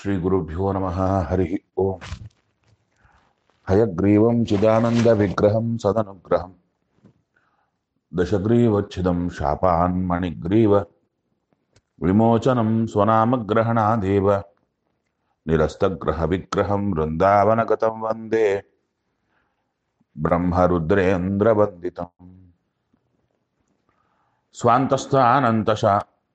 श्रीगुरुभ्यो नमः हरिः ओम् हयग्रीवं चिदानन्दविग्रहं सदनुग्रहं दशग्रीवच्छिदं शापान्मणिग्रीव विमोचनं स्वनामग्रहणादेव निरस्तग्रहविग्रहं वृन्दावनगतं वन्दे ब्रह्मरुद्रेन्द्रवन्दितम् स्वान्तस्थानन्तशा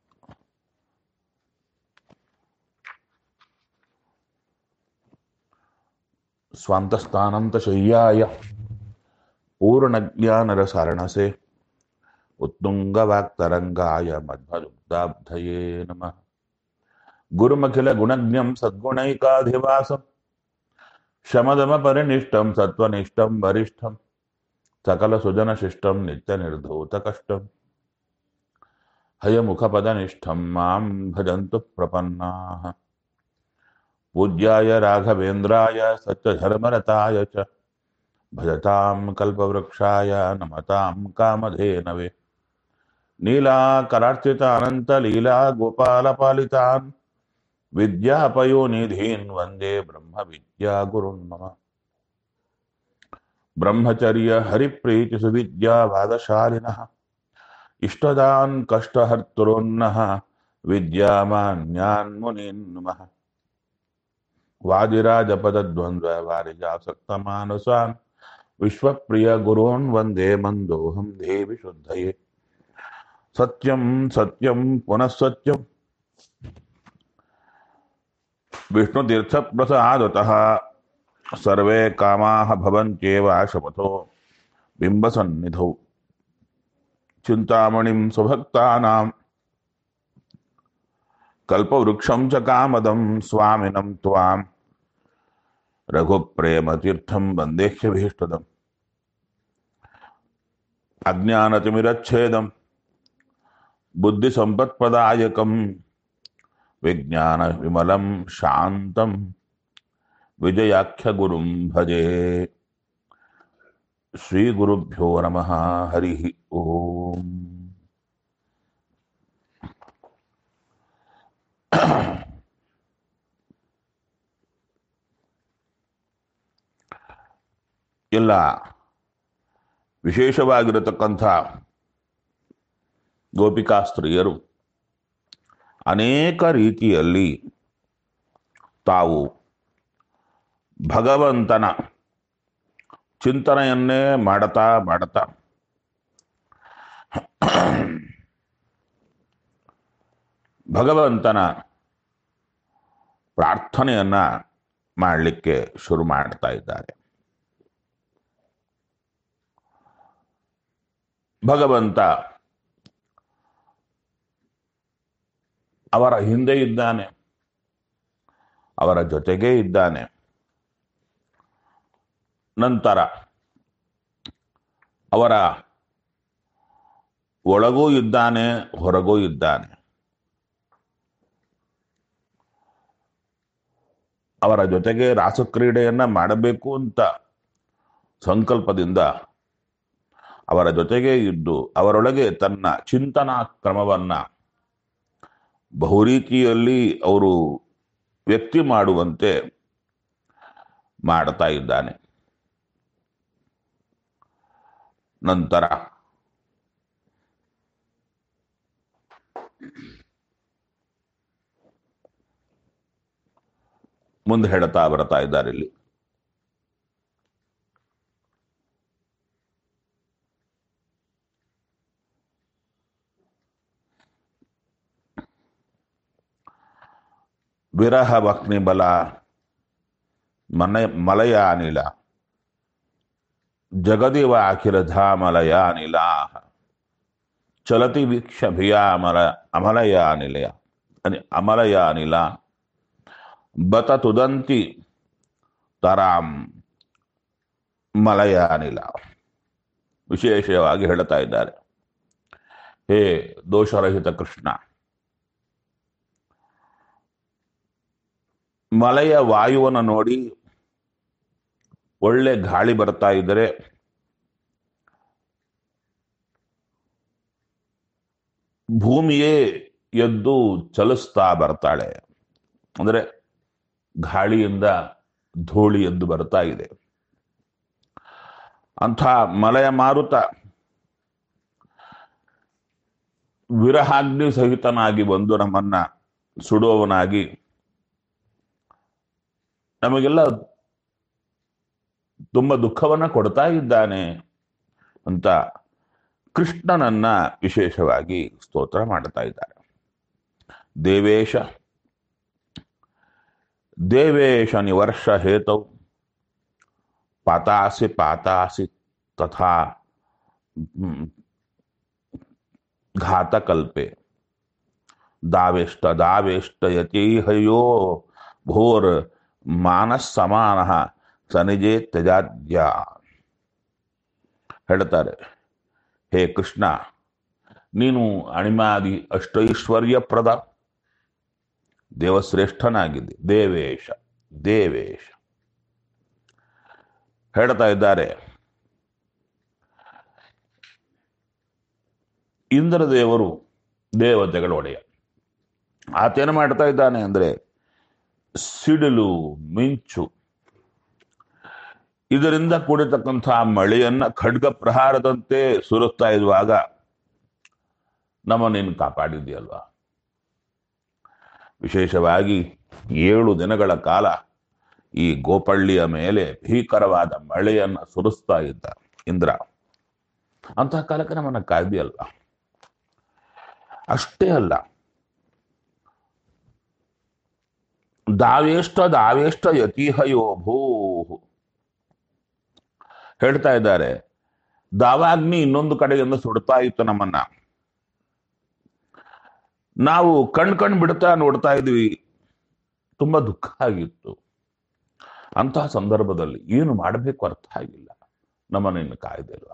स्वान्तस्थानन्तशय्याय पूर्णज्ञानरसारणसे उत्तुङ्गवाक्तरङ्गाय मध्वदुग्धाब्धये नमः गुरुमखिलगुणज्ञं सद्गुणैकाधिवासं शमदमपरिनिष्टं सत्त्वनिष्ठं वरिष्ठं सकलसुजनशिष्टं नित्यनिर्धूतकष्टं हयमुखपदनिष्ठं मां भजन्तु प्रपन्नाः पूज्याय राघवेन्द्राय सत्यधर्मरताय च भजतां कल्पवृक्षाय नमतां कामधेनवे नीलाकरार्चितानन्तलीला गोपालपालितान् विद्यापयोनिधीन् वन्दे ब्रह्मविद्यागुरुन् मम ब्रह्मचर्य हरिप्रीतिसुविद्यावादशालिनः इष्टदान् कष्टहर्तॄन्नः विद्यामान्यान् मुनीन् नमः वादिराजपदद्वन्द्ववारिजासक्तमानसान् विश्वप्रियगुरून् वन्दे मन्दोऽहं देवि शुद्धये सत्यं सत्यं पुनः सत्यं विष्णुतीर्थप्रसादतः सर्वे कामाः भवन्त्येव शपथो बिम्बसन्निधौ चिन्तामणिं सुभक्तानां कल्पवृक्षं च कामदं स्वामिनं त्वां रघुप्रेमतीर्थं वन्देह्यभीष्टदम् अज्ञानतिमिरच्छेदं बुद्धिसम्पत्प्रदायकं विज्ञानविमलं शान्तं विजयाख्यगुरुं भजे श्रीगुरुभ्यो नमः हरिः ओम् ಎಲ್ಲ ವಿಶೇಷವಾಗಿರತಕ್ಕಂಥ ಗೋಪಿಕಾಸ್ತ್ರೀಯರು ಅನೇಕ ರೀತಿಯಲ್ಲಿ ತಾವು ಭಗವಂತನ ಚಿಂತನೆಯನ್ನೇ ಮಾಡತಾ ಮಾಡತಾ ಭಗವಂತನ ಪ್ರಾರ್ಥನೆಯನ್ನ ಮಾಡಲಿಕ್ಕೆ ಶುರು ಮಾಡ್ತಾ ಇದ್ದಾರೆ ಭಗವಂತ ಅವರ ಹಿಂದೆ ಇದ್ದಾನೆ ಅವರ ಜೊತೆಗೇ ಇದ್ದಾನೆ ನಂತರ ಅವರ ಒಳಗೂ ಇದ್ದಾನೆ ಹೊರಗೂ ಇದ್ದಾನೆ ಅವರ ಜೊತೆಗೆ ರಾಸಕ್ರೀಡೆಯನ್ನ ಮಾಡಬೇಕು ಅಂತ ಸಂಕಲ್ಪದಿಂದ ಅವರ ಜೊತೆಗೆ ಇದ್ದು ಅವರೊಳಗೆ ತನ್ನ ಚಿಂತನಾ ಕ್ರಮವನ್ನ ಬಹುರೀತಿಯಲ್ಲಿ ಅವರು ವ್ಯಕ್ತಿ ಮಾಡುವಂತೆ ಮಾಡ್ತಾ ಇದ್ದಾನೆ ನಂತರ ಮುಂದೆ ಹೇಳ್ತಾ ಬರ್ತಾ ಇದ್ದಾರೆ ಇಲ್ಲಿ ವಿರಹ ಬಲ ಮನ ಮಲಯಾನಿಲ ಜಗದಿವ ಅಖಿಲ ಧಾಮಲಯ ಅನಿಲ ಚಲತಿ ವೀಕ್ಷಭಿಯ ಅಮಲ ಅಮಲಯ ಅನಿಲಯ ಅಮಲಯ ಅನಿಲ ಬತ ತುದಂತಿ ತರಾಂ ಮಲಯ ಅನಿಲ ವಿಶೇಷವಾಗಿ ಹೇಳ್ತಾ ಇದ್ದಾರೆ ಹೇ ದೋಷರಹಿತ ಕೃಷ್ಣ ಮಲೆಯ ವಾಯುವನ್ನು ನೋಡಿ ಒಳ್ಳೆ ಗಾಳಿ ಬರ್ತಾ ಇದ್ದರೆ ಭೂಮಿಯೇ ಎದ್ದು ಚಲಿಸ್ತಾ ಬರ್ತಾಳೆ ಅಂದ್ರೆ ಗಾಳಿಯಿಂದ ಧೂಳಿ ಎದ್ದು ಬರ್ತಾ ಇದೆ ಅಂಥ ಮಲಯ ಮಾರುತ ವಿರಹಾಗ್ನಿ ಸಹಿತನಾಗಿ ಬಂದು ನಮ್ಮನ್ನ ಸುಡುವವನಾಗಿ ನಮಗೆಲ್ಲ ತುಂಬ ದುಃಖವನ್ನ ಕೊಡ್ತಾ ಇದ್ದಾನೆ ಅಂತ ಕೃಷ್ಣನನ್ನ ವಿಶೇಷವಾಗಿ ಸ್ತೋತ್ರ ಮಾಡ್ತಾ ಇದ್ದಾರೆ ದೇವೇಶ ದೇವೇಶ ನಿವರ್ಷ ಹೇತೌ ಪಾತಾಸಿ ಪಾತಾಸಿ ತಥಾ ಹ್ಮ್, ಘಾತಕಲ್ಪೆ ದಾವೇಷ್ಟ ದಾವೇಷ್ಟ ಯತೀಹಯೋ ಭೋರ್ ಮಾನಸ್ ಸಮಾನ ಸನಿಜೇ ತ್ಯಜಾದ್ಯ ಹೇಳ್ತಾರೆ ಹೇ ಕೃಷ್ಣ ನೀನು ಅಣಿಮಾದಿ ಅಷ್ಟೈಶ್ವರ್ಯಪ್ರದ ದೇವಶ್ರೇಷ್ಠನಾಗಿದ್ದೆ ದೇವೇಶ ದೇವೇಶ ಹೇಳ್ತಾ ಇದ್ದಾರೆ ಇಂದ್ರದೇವರು ದೇವತೆಗಳ ಒಡೆಯ ಆತೇನು ಮಾಡ್ತಾ ಇದ್ದಾನೆ ಅಂದ್ರೆ ಸಿಡಿಲು ಮಿಂಚು ಇದರಿಂದ ಕೂಡಿರ್ತಕ್ಕಂತಹ ಮಳೆಯನ್ನ ಖಡ್ಗ ಪ್ರಹಾರದಂತೆ ಸುರಿಸ್ತಾ ಇರುವಾಗ ನಮ್ಮನ್ನೇನು ಕಾಪಾಡಿದ್ಯಲ್ವಾ ವಿಶೇಷವಾಗಿ ಏಳು ದಿನಗಳ ಕಾಲ ಈ ಗೋಪಳ್ಳಿಯ ಮೇಲೆ ಭೀಕರವಾದ ಮಳೆಯನ್ನ ಸುರಿಸ್ತಾ ಇದ್ದ ಇಂದ್ರ ಅಂತಹ ಕಾಲಕ್ಕೆ ನಮ್ಮನ್ನ ಕಾಯ್ದಿಯಲ್ವ ಅಷ್ಟೇ ಅಲ್ಲ ದಾವೇಷ್ಟ ದಾವೇಷ್ಟ ಯತಿಹಯೋ ಭೂ ಹೇಳ್ತಾ ಇದ್ದಾರೆ ದಾವಾಗ್ನಿ ಇನ್ನೊಂದು ಕಡೆಯಿಂದ ಸುಡ್ತಾ ಇತ್ತು ನಮ್ಮನ್ನ ನಾವು ಕಣ್ ಕಣ್ ಬಿಡ್ತಾ ನೋಡ್ತಾ ಇದ್ವಿ ತುಂಬಾ ದುಃಖ ಆಗಿತ್ತು ಅಂತಹ ಸಂದರ್ಭದಲ್ಲಿ ಏನು ಮಾಡಬೇಕು ಅರ್ಥ ಆಗಿಲ್ಲ ನಮ್ಮನ್ನ ಇನ್ನು ಕಾಯ್ದಿಲ್ಲ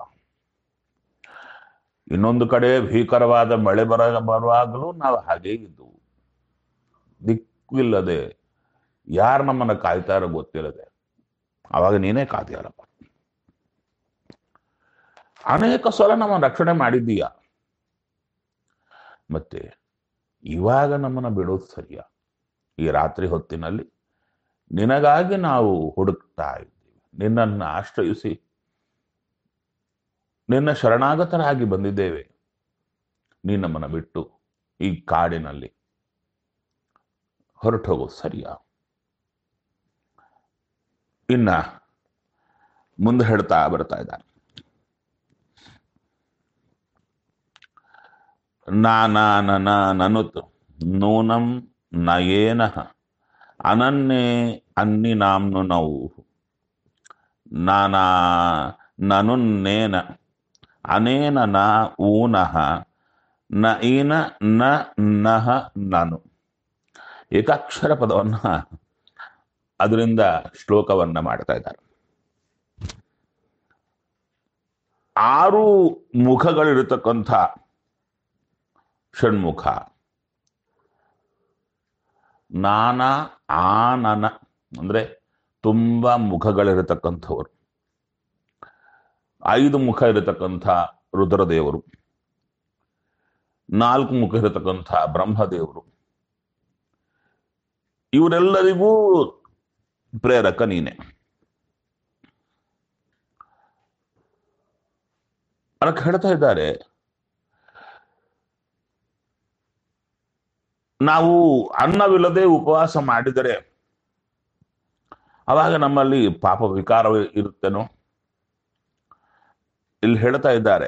ಇನ್ನೊಂದು ಕಡೆ ಭೀಕರವಾದ ಮಳೆ ಬರ ಬರುವಾಗಲೂ ನಾವು ಹಾಗೇ ಇದ್ದವು ದಿಕ್ಕಿಲ್ಲದೆ ಯಾರು ನಮ್ಮನ್ನ ಕಾಯ್ತಾರೋ ಗೊತ್ತಿಲ್ಲದೆ ಅವಾಗ ನೀನೇ ಕಾದ್ಯಾರಪ್ಪ ಅನೇಕ ಸಲ ನಮ್ಮ ರಕ್ಷಣೆ ಮಾಡಿದ್ದೀಯ ಮತ್ತೆ ಇವಾಗ ನಮ್ಮನ್ನ ಬಿಡೋದು ಸರಿಯ ಈ ರಾತ್ರಿ ಹೊತ್ತಿನಲ್ಲಿ ನಿನಗಾಗಿ ನಾವು ಹುಡುಕ್ತಾ ಇದ್ದೀವಿ ನಿನ್ನನ್ನು ಆಶ್ರಯಿಸಿ ನಿನ್ನ ಶರಣಾಗತರಾಗಿ ಬಂದಿದ್ದೇವೆ ನೀ ನಮ್ಮನ್ನ ಬಿಟ್ಟು ಈ ಕಾಡಿನಲ್ಲಿ ಹೊರಟೋಗೋದು ಸರಿಯಾ ಇನ್ನ ಮುಂದೆ ಹೇಳ್ತಾ ಬರ್ತಾ ಇದ್ದಾರೆ ನಾನಾ ನನ ನನುತ್ ನೂನಂ ನಯೇನ ಅನನ್ಯೇ ಅನ್ನಿ ನಾಮ್ನು ನಾವು ನಾನಾ ನನುನ್ನೇನ ಅನೇನ ನ ಊನಃ ನ ಈನ ನ ನಹ ನಾನು ಏಕಾಕ್ಷರ ಪದವನ್ನ ಅದರಿಂದ ಶ್ಲೋಕವನ್ನ ಮಾಡ್ತಾ ಇದ್ದಾರೆ ಆರು ಮುಖಗಳಿರತಕ್ಕಂಥ ಷಣ್ಮುಖ ನಾನಾ ಆನನ ಅಂದ್ರೆ ತುಂಬಾ ಮುಖಗಳಿರತಕ್ಕಂಥವರು ಐದು ಮುಖ ಇರತಕ್ಕಂಥ ರುದ್ರದೇವರು ನಾಲ್ಕು ಮುಖ ಇರತಕ್ಕಂಥ ಬ್ರಹ್ಮದೇವರು ಇವರೆಲ್ಲರಿಗೂ ಪ್ರೇರಕ ನೀನೆ ಅದಕ್ಕೆ ಹೇಳ್ತಾ ಇದ್ದಾರೆ ನಾವು ಅನ್ನವಿಲ್ಲದೆ ಉಪವಾಸ ಮಾಡಿದರೆ ಅವಾಗ ನಮ್ಮಲ್ಲಿ ಪಾಪ ವಿಕಾರ ಇರುತ್ತೇನೋ ಇಲ್ಲಿ ಹೇಳ್ತಾ ಇದ್ದಾರೆ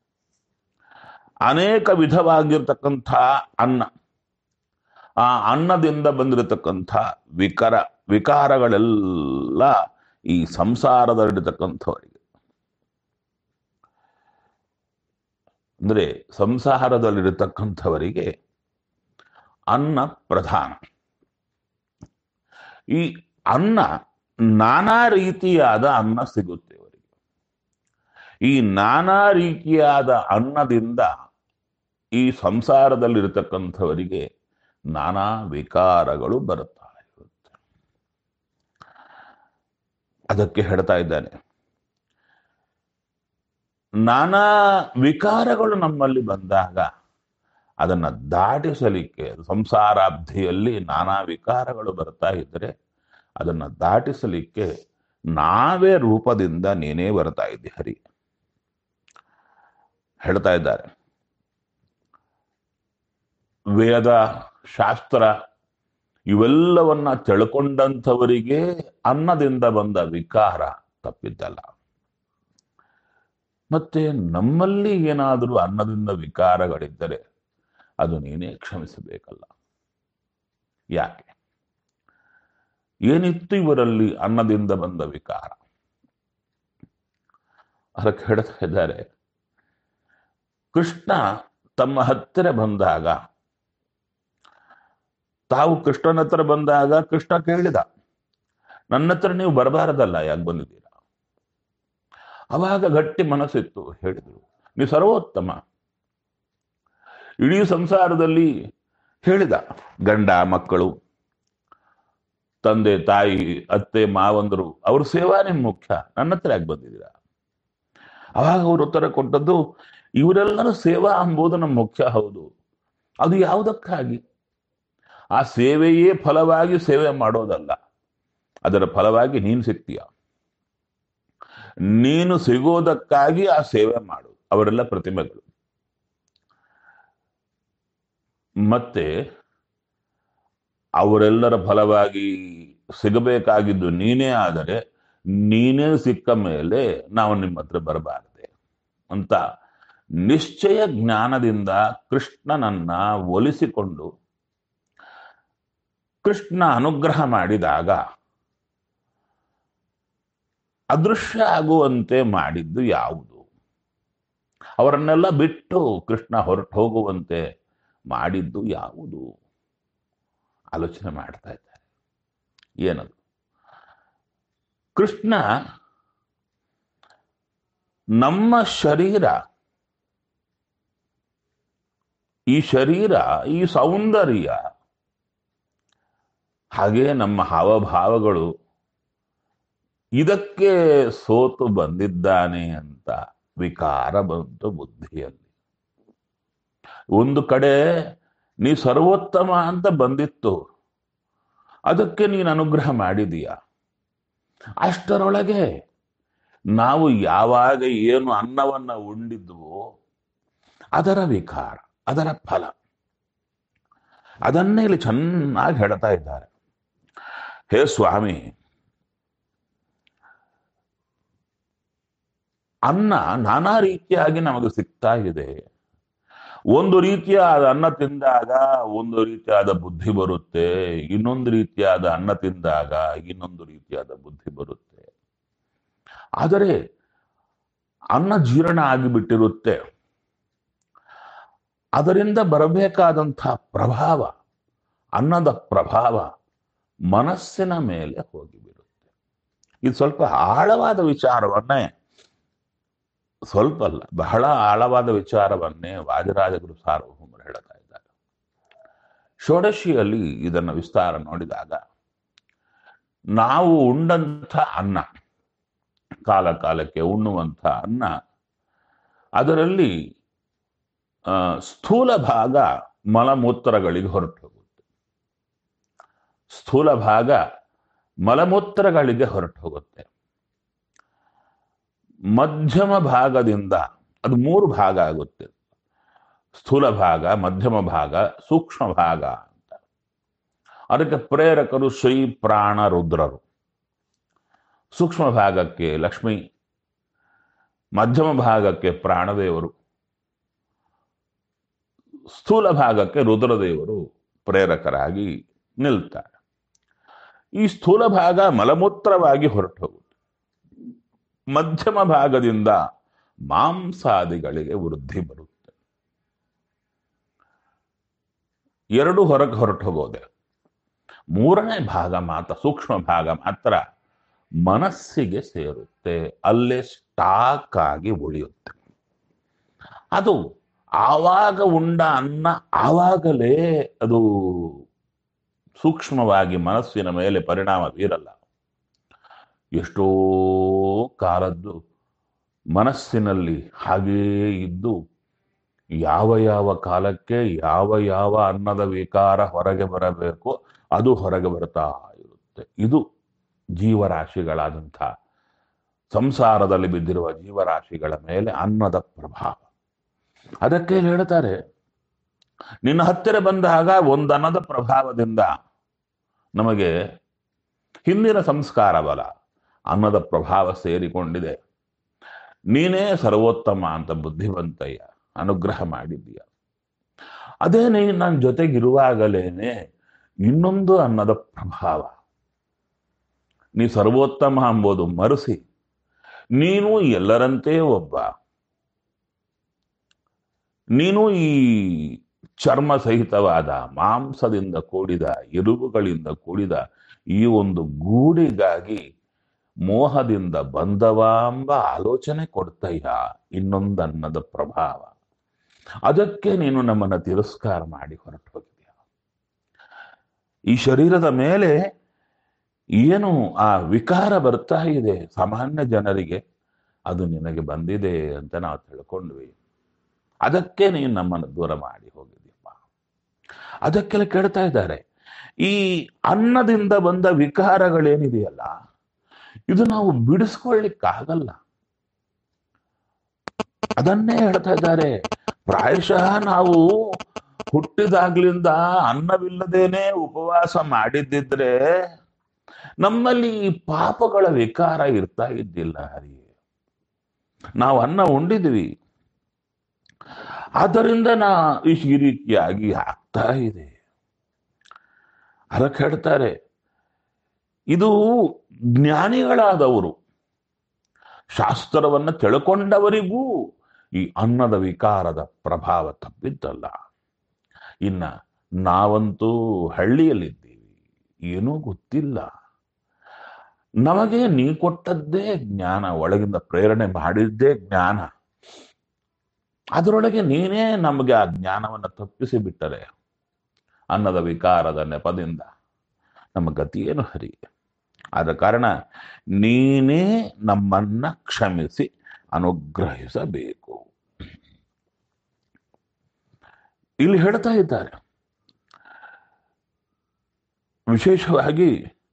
ಅನೇಕ ವಿಧವಾಗಿರ್ತಕ್ಕಂಥ ಅನ್ನ ಆ ಅನ್ನದಿಂದ ಬಂದಿರತಕ್ಕಂಥ ವಿಕಾರ ವಿಕಾರಗಳೆಲ್ಲ ಈ ಸಂಸಾರದಲ್ಲಿರತಕ್ಕಂಥವರಿಗೆ ಅಂದ್ರೆ ಸಂಸಾರದಲ್ಲಿರತಕ್ಕಂಥವರಿಗೆ ಅನ್ನ ಪ್ರಧಾನ ಈ ಅನ್ನ ನಾನಾ ರೀತಿಯಾದ ಅನ್ನ ಸಿಗುತ್ತೆ ಅವರಿಗೆ ಈ ನಾನಾ ರೀತಿಯಾದ ಅನ್ನದಿಂದ ಈ ಸಂಸಾರದಲ್ಲಿರತಕ್ಕಂಥವರಿಗೆ ನಾನಾ ವಿಕಾರಗಳು ಬರುತ್ತಾ ಇರುತ್ತೆ ಅದಕ್ಕೆ ಹೇಳ್ತಾ ಇದ್ದಾನೆ ನಾನಾ ವಿಕಾರಗಳು ನಮ್ಮಲ್ಲಿ ಬಂದಾಗ ಅದನ್ನ ದಾಟಿಸಲಿಕ್ಕೆ ಸಂಸಾರಾಬ್ಧಿಯಲ್ಲಿ ನಾನಾ ವಿಕಾರಗಳು ಬರ್ತಾ ಇದ್ರೆ ಅದನ್ನ ದಾಟಿಸಲಿಕ್ಕೆ ನಾವೇ ರೂಪದಿಂದ ನೀನೇ ಬರ್ತಾ ಇದ್ದಿ ಹರಿ ಹೇಳ್ತಾ ಇದ್ದಾರೆ ವೇದ ಶಾಸ್ತ್ರ ಇವೆಲ್ಲವನ್ನ ತಿಳ್ಕೊಂಡಂಥವರಿಗೆ ಅನ್ನದಿಂದ ಬಂದ ವಿಕಾರ ತಪ್ಪಿದ್ದಲ್ಲ ಮತ್ತೆ ನಮ್ಮಲ್ಲಿ ಏನಾದರೂ ಅನ್ನದಿಂದ ವಿಕಾರಗಳಿದ್ದರೆ ಅದು ನೀನೇ ಕ್ಷಮಿಸಬೇಕಲ್ಲ ಯಾಕೆ ಏನಿತ್ತು ಇವರಲ್ಲಿ ಅನ್ನದಿಂದ ಬಂದ ವಿಕಾರ ಅದಕ್ಕೆ ಹೇಳ್ತಾ ಇದ್ದಾರೆ ಕೃಷ್ಣ ತಮ್ಮ ಹತ್ತಿರ ಬಂದಾಗ ತಾವು ಕೃಷ್ಣನ ಹತ್ರ ಬಂದಾಗ ಕೃಷ್ಣ ಕೇಳಿದ ನನ್ನ ಹತ್ರ ನೀವು ಬರಬಾರದಲ್ಲ ಯಾಕೆ ಬಂದಿದ್ದೀರಾ ಅವಾಗ ಗಟ್ಟಿ ಮನಸ್ಸಿತ್ತು ಹೇಳಿದರು ನೀವು ಸರ್ವೋತ್ತಮ ಇಡೀ ಸಂಸಾರದಲ್ಲಿ ಹೇಳಿದ ಗಂಡ ಮಕ್ಕಳು ತಂದೆ ತಾಯಿ ಅತ್ತೆ ಮಾವಂದರು ಅವ್ರ ಸೇವಾ ನಿಮ್ ಮುಖ್ಯ ನನ್ನ ಹತ್ರ ಯಾಕೆ ಬಂದಿದ್ದೀರಾ ಅವಾಗ ಅವರು ಉತ್ತರ ಕೊಟ್ಟದ್ದು ಇವರೆಲ್ಲರೂ ಸೇವಾ ಎಂಬುದು ನಮ್ಮ ಮುಖ್ಯ ಹೌದು ಅದು ಯಾವುದಕ್ಕಾಗಿ ಆ ಸೇವೆಯೇ ಫಲವಾಗಿ ಸೇವೆ ಮಾಡೋದಲ್ಲ ಅದರ ಫಲವಾಗಿ ನೀನು ಸಿಗ್ತೀಯ ನೀನು ಸಿಗೋದಕ್ಕಾಗಿ ಆ ಸೇವೆ ಮಾಡು ಅವರೆಲ್ಲ ಪ್ರತಿಮೆಗಳು ಮತ್ತೆ ಅವರೆಲ್ಲರ ಫಲವಾಗಿ ಸಿಗಬೇಕಾಗಿದ್ದು ನೀನೇ ಆದರೆ ನೀನೇ ಸಿಕ್ಕ ಮೇಲೆ ನಾವು ನಿಮ್ಮ ಹತ್ರ ಬರಬಾರದೆ ಅಂತ ನಿಶ್ಚಯ ಜ್ಞಾನದಿಂದ ಕೃಷ್ಣನನ್ನ ಒಲಿಸಿಕೊಂಡು ಕೃಷ್ಣ ಅನುಗ್ರಹ ಮಾಡಿದಾಗ ಅದೃಶ್ಯ ಆಗುವಂತೆ ಮಾಡಿದ್ದು ಯಾವುದು ಅವರನ್ನೆಲ್ಲ ಬಿಟ್ಟು ಕೃಷ್ಣ ಹೊರಟು ಹೋಗುವಂತೆ ಮಾಡಿದ್ದು ಯಾವುದು ಆಲೋಚನೆ ಮಾಡ್ತಾ ಇದ್ದಾರೆ ಏನದು ಕೃಷ್ಣ ನಮ್ಮ ಶರೀರ ಈ ಶರೀರ ಈ ಸೌಂದರ್ಯ ಹಾಗೆ ನಮ್ಮ ಹಾವಭಾವಗಳು ಇದಕ್ಕೆ ಸೋತು ಬಂದಿದ್ದಾನೆ ಅಂತ ವಿಕಾರ ಬಂತು ಬುದ್ಧಿಯಲ್ಲಿ ಒಂದು ಕಡೆ ನೀ ಸರ್ವೋತ್ತಮ ಅಂತ ಬಂದಿತ್ತು ಅದಕ್ಕೆ ನೀನು ಅನುಗ್ರಹ ಮಾಡಿದೀಯ ಅಷ್ಟರೊಳಗೆ ನಾವು ಯಾವಾಗ ಏನು ಅನ್ನವನ್ನ ಉಂಡಿದ್ವೋ ಅದರ ವಿಕಾರ ಅದರ ಫಲ ಅದನ್ನೇ ಇಲ್ಲಿ ಚೆನ್ನಾಗಿ ಹೇಳ್ತಾ ಇದ್ದಾರೆ ಹೇ ಸ್ವಾಮಿ ಅನ್ನ ನಾನಾ ರೀತಿಯಾಗಿ ನಮಗೆ ಸಿಗ್ತಾ ಇದೆ ಒಂದು ರೀತಿಯಾದ ಅನ್ನ ತಿಂದಾಗ ಒಂದು ರೀತಿಯಾದ ಬುದ್ಧಿ ಬರುತ್ತೆ ಇನ್ನೊಂದು ರೀತಿಯಾದ ಅನ್ನ ತಿಂದಾಗ ಇನ್ನೊಂದು ರೀತಿಯಾದ ಬುದ್ಧಿ ಬರುತ್ತೆ ಆದರೆ ಅನ್ನ ಜೀರ್ಣ ಆಗಿಬಿಟ್ಟಿರುತ್ತೆ ಅದರಿಂದ ಬರಬೇಕಾದಂತಹ ಪ್ರಭಾವ ಅನ್ನದ ಪ್ರಭಾವ ಮನಸ್ಸಿನ ಮೇಲೆ ಹೋಗಿಬಿಡುತ್ತೆ ಇದು ಸ್ವಲ್ಪ ಆಳವಾದ ವಿಚಾರವನ್ನೇ ಸ್ವಲ್ಪ ಅಲ್ಲ ಬಹಳ ಆಳವಾದ ವಿಚಾರವನ್ನೇ ವಾಜರಾಜಗುರು ಸಾರ್ವಭೌಮರು ಹೇಳ್ತಾ ಇದ್ದಾರೆ ಷೋಡಶಿಯಲ್ಲಿ ಇದನ್ನು ವಿಸ್ತಾರ ನೋಡಿದಾಗ ನಾವು ಉಂಡಂಥ ಅನ್ನ ಕಾಲ ಕಾಲಕ್ಕೆ ಉಣ್ಣುವಂಥ ಅನ್ನ ಅದರಲ್ಲಿ ಆ, ಸ್ಥೂಲ ಭಾಗ ಮಲಮೂತ್ರಗಳಿಗೆ ಹೊರಟು ಹೋಗುತ್ತೆ ಸ್ಥೂಲ ಭಾಗ ಮಲಮೂತ್ರಗಳಿಗೆ ಹೊರಟು ಹೋಗುತ್ತೆ ಮಧ್ಯಮ ಭಾಗದಿಂದ ಅದು ಮೂರು ಭಾಗ ಆಗುತ್ತೆ ಸ್ಥೂಲ ಭಾಗ ಮಧ್ಯಮ ಭಾಗ ಸೂಕ್ಷ್ಮ ಭಾಗ ಅಂತ ಅದಕ್ಕೆ ಪ್ರೇರಕರು ಶ್ರೀ ಪ್ರಾಣ ರುದ್ರರು ಸೂಕ್ಷ್ಮ ಭಾಗಕ್ಕೆ ಲಕ್ಷ್ಮಿ ಮಧ್ಯಮ ಭಾಗಕ್ಕೆ ಪ್ರಾಣದೇವರು ಸ್ಥೂಲ ಭಾಗಕ್ಕೆ ರುದ್ರದೇವರು ಪ್ರೇರಕರಾಗಿ ನಿಲ್ತಾರೆ ಈ ಸ್ಥೂಲ ಭಾಗ ಮಲಮೂತ್ರವಾಗಿ ಹೊರಟು ಹೋಗುತ್ತೆ ಮಧ್ಯಮ ಭಾಗದಿಂದ ಮಾಂಸಾದಿಗಳಿಗೆ ವೃದ್ಧಿ ಬರುತ್ತೆ ಎರಡು ಹೊರಗೆ ಹೊರಟು ಹೋಗೋದೆ ಮೂರನೇ ಭಾಗ ಮಾತ್ರ ಸೂಕ್ಷ್ಮ ಭಾಗ ಮಾತ್ರ ಮನಸ್ಸಿಗೆ ಸೇರುತ್ತೆ ಅಲ್ಲೇ ಸ್ಟಾಕ್ ಆಗಿ ಉಳಿಯುತ್ತೆ ಅದು ಆವಾಗ ಉಂಡ ಅನ್ನ ಆವಾಗಲೇ ಅದು ಸೂಕ್ಷ್ಮವಾಗಿ ಮನಸ್ಸಿನ ಮೇಲೆ ಪರಿಣಾಮ ಬೀರಲ್ಲ ಎಷ್ಟೋ ಕಾಲದ್ದು ಮನಸ್ಸಿನಲ್ಲಿ ಹಾಗೇ ಇದ್ದು ಯಾವ ಯಾವ ಕಾಲಕ್ಕೆ ಯಾವ ಯಾವ ಅನ್ನದ ವಿಕಾರ ಹೊರಗೆ ಬರಬೇಕು ಅದು ಹೊರಗೆ ಬರ್ತಾ ಇರುತ್ತೆ ಇದು ಜೀವರಾಶಿಗಳಾದಂಥ ಸಂಸಾರದಲ್ಲಿ ಬಿದ್ದಿರುವ ಜೀವರಾಶಿಗಳ ಮೇಲೆ ಅನ್ನದ ಪ್ರಭಾವ ಅದಕ್ಕೆ ಇಲ್ಲಿ ಹೇಳ್ತಾರೆ ನಿನ್ನ ಹತ್ತಿರ ಬಂದಾಗ ಒಂದು ಅನ್ನದ ಪ್ರಭಾವದಿಂದ ನಮಗೆ ಹಿಂದಿನ ಸಂಸ್ಕಾರ ಬಲ ಅನ್ನದ ಪ್ರಭಾವ ಸೇರಿಕೊಂಡಿದೆ ನೀನೇ ಸರ್ವೋತ್ತಮ ಅಂತ ಬುದ್ಧಿವಂತಯ್ಯ ಅನುಗ್ರಹ ಮಾಡಿದ್ದೀಯ ಅದೇ ನೀ ನನ್ನ ಜೊತೆಗಿರುವಾಗಲೇನೆ ಇನ್ನೊಂದು ಅನ್ನದ ಪ್ರಭಾವ ನೀ ಸರ್ವೋತ್ತಮ ಎಂಬುದು ಮರೆಸಿ ನೀನು ಎಲ್ಲರಂತೆ ಒಬ್ಬ ನೀನು ಈ ಚರ್ಮ ಸಹಿತವಾದ ಮಾಂಸದಿಂದ ಕೂಡಿದ ಎಲುಬುಗಳಿಂದ ಕೂಡಿದ ಈ ಒಂದು ಗೂಡಿಗಾಗಿ ಮೋಹದಿಂದ ಬಂದವ ಎಂಬ ಆಲೋಚನೆ ಕೊಡ್ತಯ್ಯ ಇನ್ನೊಂದು ಅನ್ನದ ಪ್ರಭಾವ ಅದಕ್ಕೆ ನೀನು ನಮ್ಮನ್ನ ತಿರಸ್ಕಾರ ಮಾಡಿ ಹೊರಟು ಹೋಗಿದ್ಯಾ ಈ ಶರೀರದ ಮೇಲೆ ಏನು ಆ ವಿಕಾರ ಬರ್ತಾ ಇದೆ ಸಾಮಾನ್ಯ ಜನರಿಗೆ ಅದು ನಿನಗೆ ಬಂದಿದೆ ಅಂತ ನಾವು ತಿಳ್ಕೊಂಡ್ವಿ ಅದಕ್ಕೆ ನೀನು ನಮ್ಮನ್ನು ದೂರ ಮಾಡಿ ಹೋಗಿದ್ಯಪ್ಪ ಅದಕ್ಕೆಲ್ಲ ಕೇಳ್ತಾ ಇದ್ದಾರೆ ಈ ಅನ್ನದಿಂದ ಬಂದ ವಿಕಾರಗಳೇನಿದೆಯಲ್ಲ ಇದು ನಾವು ಬಿಡಿಸ್ಕೊಳ್ಳಿಕ್ಕಾಗಲ್ಲ ಅದನ್ನೇ ಹೇಳ್ತಾ ಇದ್ದಾರೆ ಪ್ರಾಯಶಃ ನಾವು ಹುಟ್ಟಿದಾಗ್ಲಿಂದ ಅನ್ನವಿಲ್ಲದೇನೆ ಉಪವಾಸ ಮಾಡಿದ್ದಿದ್ರೆ ನಮ್ಮಲ್ಲಿ ಈ ಪಾಪಗಳ ವಿಕಾರ ಇರ್ತಾ ಇದ್ದಿಲ್ಲ ಹರಿ ನಾವು ಅನ್ನ ಉಂಡಿದ್ವಿ ಆದ್ದರಿಂದ ನಾ ಈ ರೀತಿಯಾಗಿ ಆಗ್ತಾ ಇದೆ ಅದಕ್ಕೆ ಹೇಳ್ತಾರೆ ಇದು ಜ್ಞಾನಿಗಳಾದವರು ಶಾಸ್ತ್ರವನ್ನ ತಿಳ್ಕೊಂಡವರಿಗೂ ಈ ಅನ್ನದ ವಿಕಾರದ ಪ್ರಭಾವ ತಪ್ಪಿದ್ದಲ್ಲ ಇನ್ನ ನಾವಂತೂ ಹಳ್ಳಿಯಲ್ಲಿದ್ದೀವಿ ಏನೂ ಗೊತ್ತಿಲ್ಲ ನಮಗೆ ನೀ ಕೊಟ್ಟದ್ದೇ ಜ್ಞಾನ ಒಳಗಿಂದ ಪ್ರೇರಣೆ ಮಾಡಿದ್ದೇ ಜ್ಞಾನ ಅದರೊಳಗೆ ನೀನೇ ನಮಗೆ ಆ ಜ್ಞಾನವನ್ನು ತಪ್ಪಿಸಿ ಬಿಟ್ಟರೆ ಅನ್ನದ ವಿಕಾರದ ನೆಪದಿಂದ ನಮ್ಮ ಗತಿಯೇನು ಹರಿ ಆದ ಕಾರಣ ನೀನೇ ನಮ್ಮನ್ನ ಕ್ಷಮಿಸಿ ಅನುಗ್ರಹಿಸಬೇಕು ಇಲ್ಲಿ ಹೇಳ್ತಾ ಇದ್ದಾರೆ ವಿಶೇಷವಾಗಿ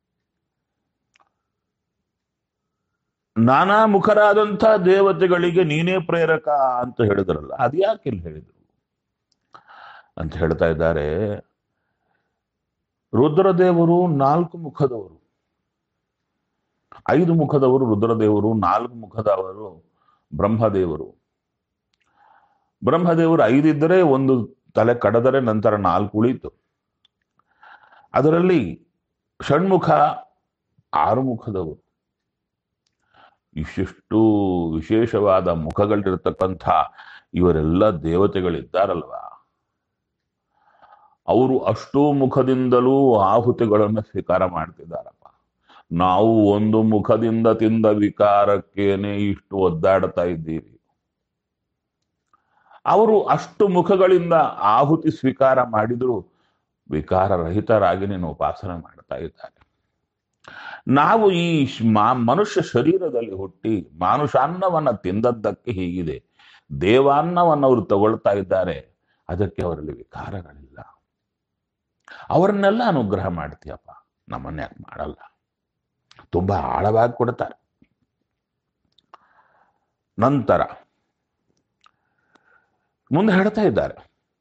ನಾನಾ ಮುಖರಾದಂಥ ದೇವತೆಗಳಿಗೆ ನೀನೇ ಪ್ರೇರಕ ಅಂತ ಹೇಳಿದ್ರಲ್ಲ ಅದ್ಯಾಕೆ ಇಲ್ಲಿ ಹೇಳಿದ್ರು ಅಂತ ಹೇಳ್ತಾ ಇದ್ದಾರೆ ರುದ್ರದೇವರು ನಾಲ್ಕು ಮುಖದವರು ಐದು ಮುಖದವರು ರುದ್ರದೇವರು ನಾಲ್ಕು ಮುಖದವರು ಬ್ರಹ್ಮದೇವರು ಬ್ರಹ್ಮದೇವರು ಐದಿದ್ದರೆ ಒಂದು ತಲೆ ಕಡದರೆ ನಂತರ ನಾಲ್ಕು ಉಳಿತು ಅದರಲ್ಲಿ ಷಣ್ಮುಖ ಆರು ಮುಖದವರು ಇಷ್ಟಿಷ್ಟು ವಿಶೇಷವಾದ ಮುಖಗಳಿರ್ತಕ್ಕಂಥ ಇವರೆಲ್ಲ ದೇವತೆಗಳಿದ್ದಾರಲ್ವಾ ಅವರು ಅಷ್ಟೂ ಮುಖದಿಂದಲೂ ಆಹುತಿಗಳನ್ನು ಸ್ವೀಕಾರ ಮಾಡ್ತಿದ್ದಾರಪ್ಪ ನಾವು ಒಂದು ಮುಖದಿಂದ ತಿಂದ ವಿಕಾರಕ್ಕೇನೆ ಇಷ್ಟು ಒದ್ದಾಡ್ತಾ ಇದ್ದೀವಿ ಅವರು ಅಷ್ಟು ಮುಖಗಳಿಂದ ಆಹುತಿ ಸ್ವೀಕಾರ ಮಾಡಿದ್ರು ವಿಕಾರ ರಹಿತರಾಗಿ ನೀನು ಉಪಾಸನೆ ಮಾಡ್ತಾ ಇದ್ದಾರೆ ನಾವು ಈ ಶ್- ಮಾ- ಮನುಷ್ಯ ಶರೀರದಲ್ಲಿ ಹುಟ್ಟಿ ಮಾನುಷಾನ್ನವನ್ನ ತಿಂದದ್ದಕ್ಕೆ ಹೀಗಿದೆ ದೇವಾನ್ನವನ್ನು ಅವರು ತಗೊಳ್ತಾ ಇದ್ದಾರೆ ಅದಕ್ಕೆ ಅವರಲ್ಲಿ ವಿಕಾರಗಳಿಲ್ಲ ಅವರನ್ನೆಲ್ಲ ಅನುಗ್ರಹ ಮಾಡ್ತೀಯಪ್ಪ ನಮ್ಮನ್ನ ಯಾಕೆ ಮಾಡಲ್ಲ ತುಂಬಾ ಆಳವಾಗಿ ಕೊಡ್ತಾರೆ ನಂತರ ಮುಂದೆ ಹೇಳ್ತಾ ಇದ್ದಾರೆ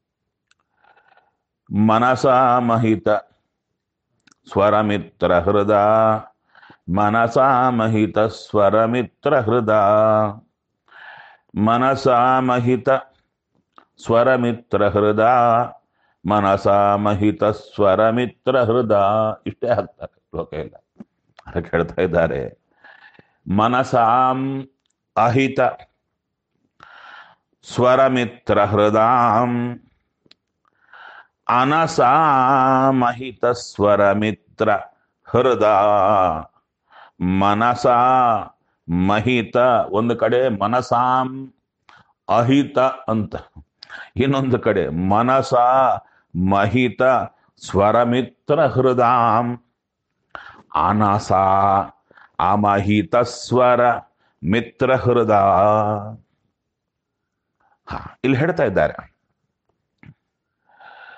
ಮನಸ ಮಹಿತ ಸ್ವರಮಿತ್ರ ಹೃದ ಮನಸ ಮಹಿತ ಸ್ವರಮಿತ್ರ ಹೃದ ಮನಸ ಮಹಿತ ಸ್ವರಮಿತ್ರ ಹೃದ ಮನಸ ಮಹಿತ ಸ್ವರಮಿತ್ರ ಹೃದ ಇಷ್ಟೇ ಹಾಕ್ತಾರೆ ಶ್ಲೋಕ ಇಲ್ಲ ಅದಕ್ಕೆ ಹೇಳ್ತಾ ಇದ್ದಾರೆ ಮನಸಾಂ ಅಹಿತ ಸ್ವರಮಿತ್ರ ಹೃದಾಂ ಅನಸಾಮಹಿತ ಸ್ವರಮಿತ್ರ ಹೃದ ಮನಸ ಮಹಿತ ಒಂದು ಕಡೆ ಮನಸಾಂ ಅಹಿತ ಅಂತ ಇನ್ನೊಂದು ಕಡೆ ಮನಸ ಮಹಿತ ಸ್ವರಮಿತ್ರ ಹೃದಾಂ ಅನಸ ಅಮಹಿತ ಸ್ವರ ಮಿತ್ರ ಹೃದ ಹಾ ಇಲ್ಲಿ ಹೇಳ್ತಾ ಇದ್ದಾರೆ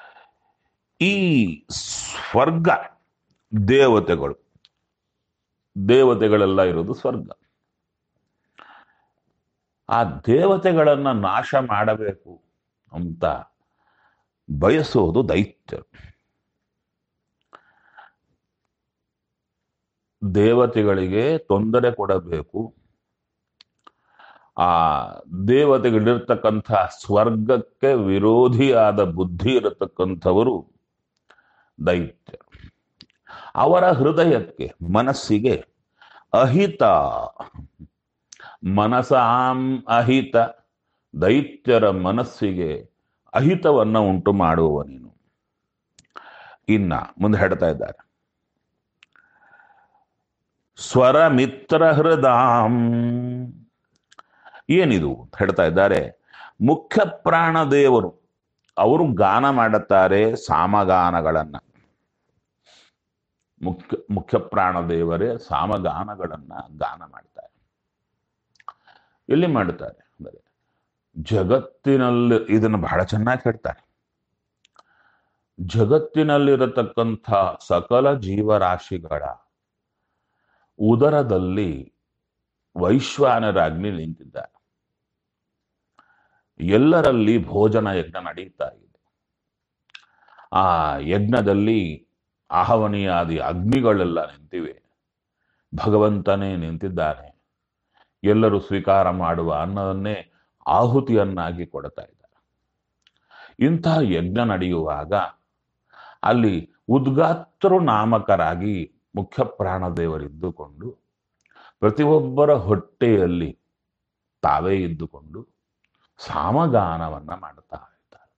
ಈ ಸ್ವರ್ಗ ದೇವತೆಗಳು ದೇವತೆಗಳೆಲ್ಲ ಇರೋದು ಸ್ವರ್ಗ ಆ ದೇವತೆಗಳನ್ನ ನಾಶ ಮಾಡಬೇಕು ಅಂತ ಬಯಸೋದು ದೈತ್ಯರು ದೇವತೆಗಳಿಗೆ ತೊಂದರೆ ಕೊಡಬೇಕು ಆ ದೇವತೆಗಳಿರ್ತಕ್ಕಂಥ ಸ್ವರ್ಗಕ್ಕೆ ವಿರೋಧಿಯಾದ ಬುದ್ಧಿ ಇರತಕ್ಕಂಥವರು ದೈತ್ಯ ಅವರ ಹೃದಯಕ್ಕೆ ಮನಸ್ಸಿಗೆ ಅಹಿತ ಮನಸಾಂ ಅಹಿತ ದೈತ್ಯರ ಮನಸ್ಸಿಗೆ ಅಹಿತವನ್ನ ಉಂಟು ಮಾಡುವವ ನೀನು ಇನ್ನ ಮುಂದೆ ಹೇಳ್ತಾ ಇದ್ದಾರೆ ಸ್ವರ ಮಿತ್ರ ಹೃದಾಂ ಏನಿದು ಅಂತ ಹೇಳ್ತಾ ಇದ್ದಾರೆ ಮುಖ್ಯ ಪ್ರಾಣ ದೇವರು ಅವರು ಗಾನ ಮಾಡುತ್ತಾರೆ ಸಾಮಗಾನಗಳನ್ನ ಮುಖ್ಯ ಮುಖ್ಯ ಪ್ರಾಣ ದೇವರೇ ಸಾಮಗಾನಗಳನ್ನ ಗಾನ ಮಾಡ್ತಾರೆ ಎಲ್ಲಿ ಮಾಡುತ್ತಾರೆ ಅಂದರೆ ಜಗತ್ತಿನಲ್ಲಿ ಇದನ್ನು ಬಹಳ ಚೆನ್ನಾಗಿ ಹೇಳ್ತಾರೆ ಜಗತ್ತಿನಲ್ಲಿರತಕ್ಕಂಥ ಸಕಲ ಜೀವರಾಶಿಗಳ ಉದರದಲ್ಲಿ ವೈಶ್ವಾನರಾಗ್ನಿ ನಿಂತಿದ್ದಾರೆ ಎಲ್ಲರಲ್ಲಿ ಭೋಜನ ಯಜ್ಞ ನಡೀತಾ ಇದೆ ಆ ಯಜ್ಞದಲ್ಲಿ ಆಹವನಿಯಾದಿ ಅಗ್ನಿಗಳೆಲ್ಲ ನಿಂತಿವೆ ಭಗವಂತನೇ ನಿಂತಿದ್ದಾನೆ ಎಲ್ಲರೂ ಸ್ವೀಕಾರ ಮಾಡುವ ಅನ್ನವನ್ನೇ ಆಹುತಿಯನ್ನಾಗಿ ಕೊಡ್ತಾ ಇದ್ದಾರೆ ಇಂತಹ ಯಜ್ಞ ನಡೆಯುವಾಗ ಅಲ್ಲಿ ಉದ್ಗಾತರು ನಾಮಕರಾಗಿ ಮುಖ್ಯ ಪ್ರಾಣದೇವರಿದ್ದುಕೊಂಡು ಪ್ರತಿಯೊಬ್ಬರ ಹೊಟ್ಟೆಯಲ್ಲಿ ತಾವೇ ಇದ್ದುಕೊಂಡು ಸಾಮಗಾನವನ್ನ ಮಾಡುತ್ತಾ ಇದ್ದಾರೆ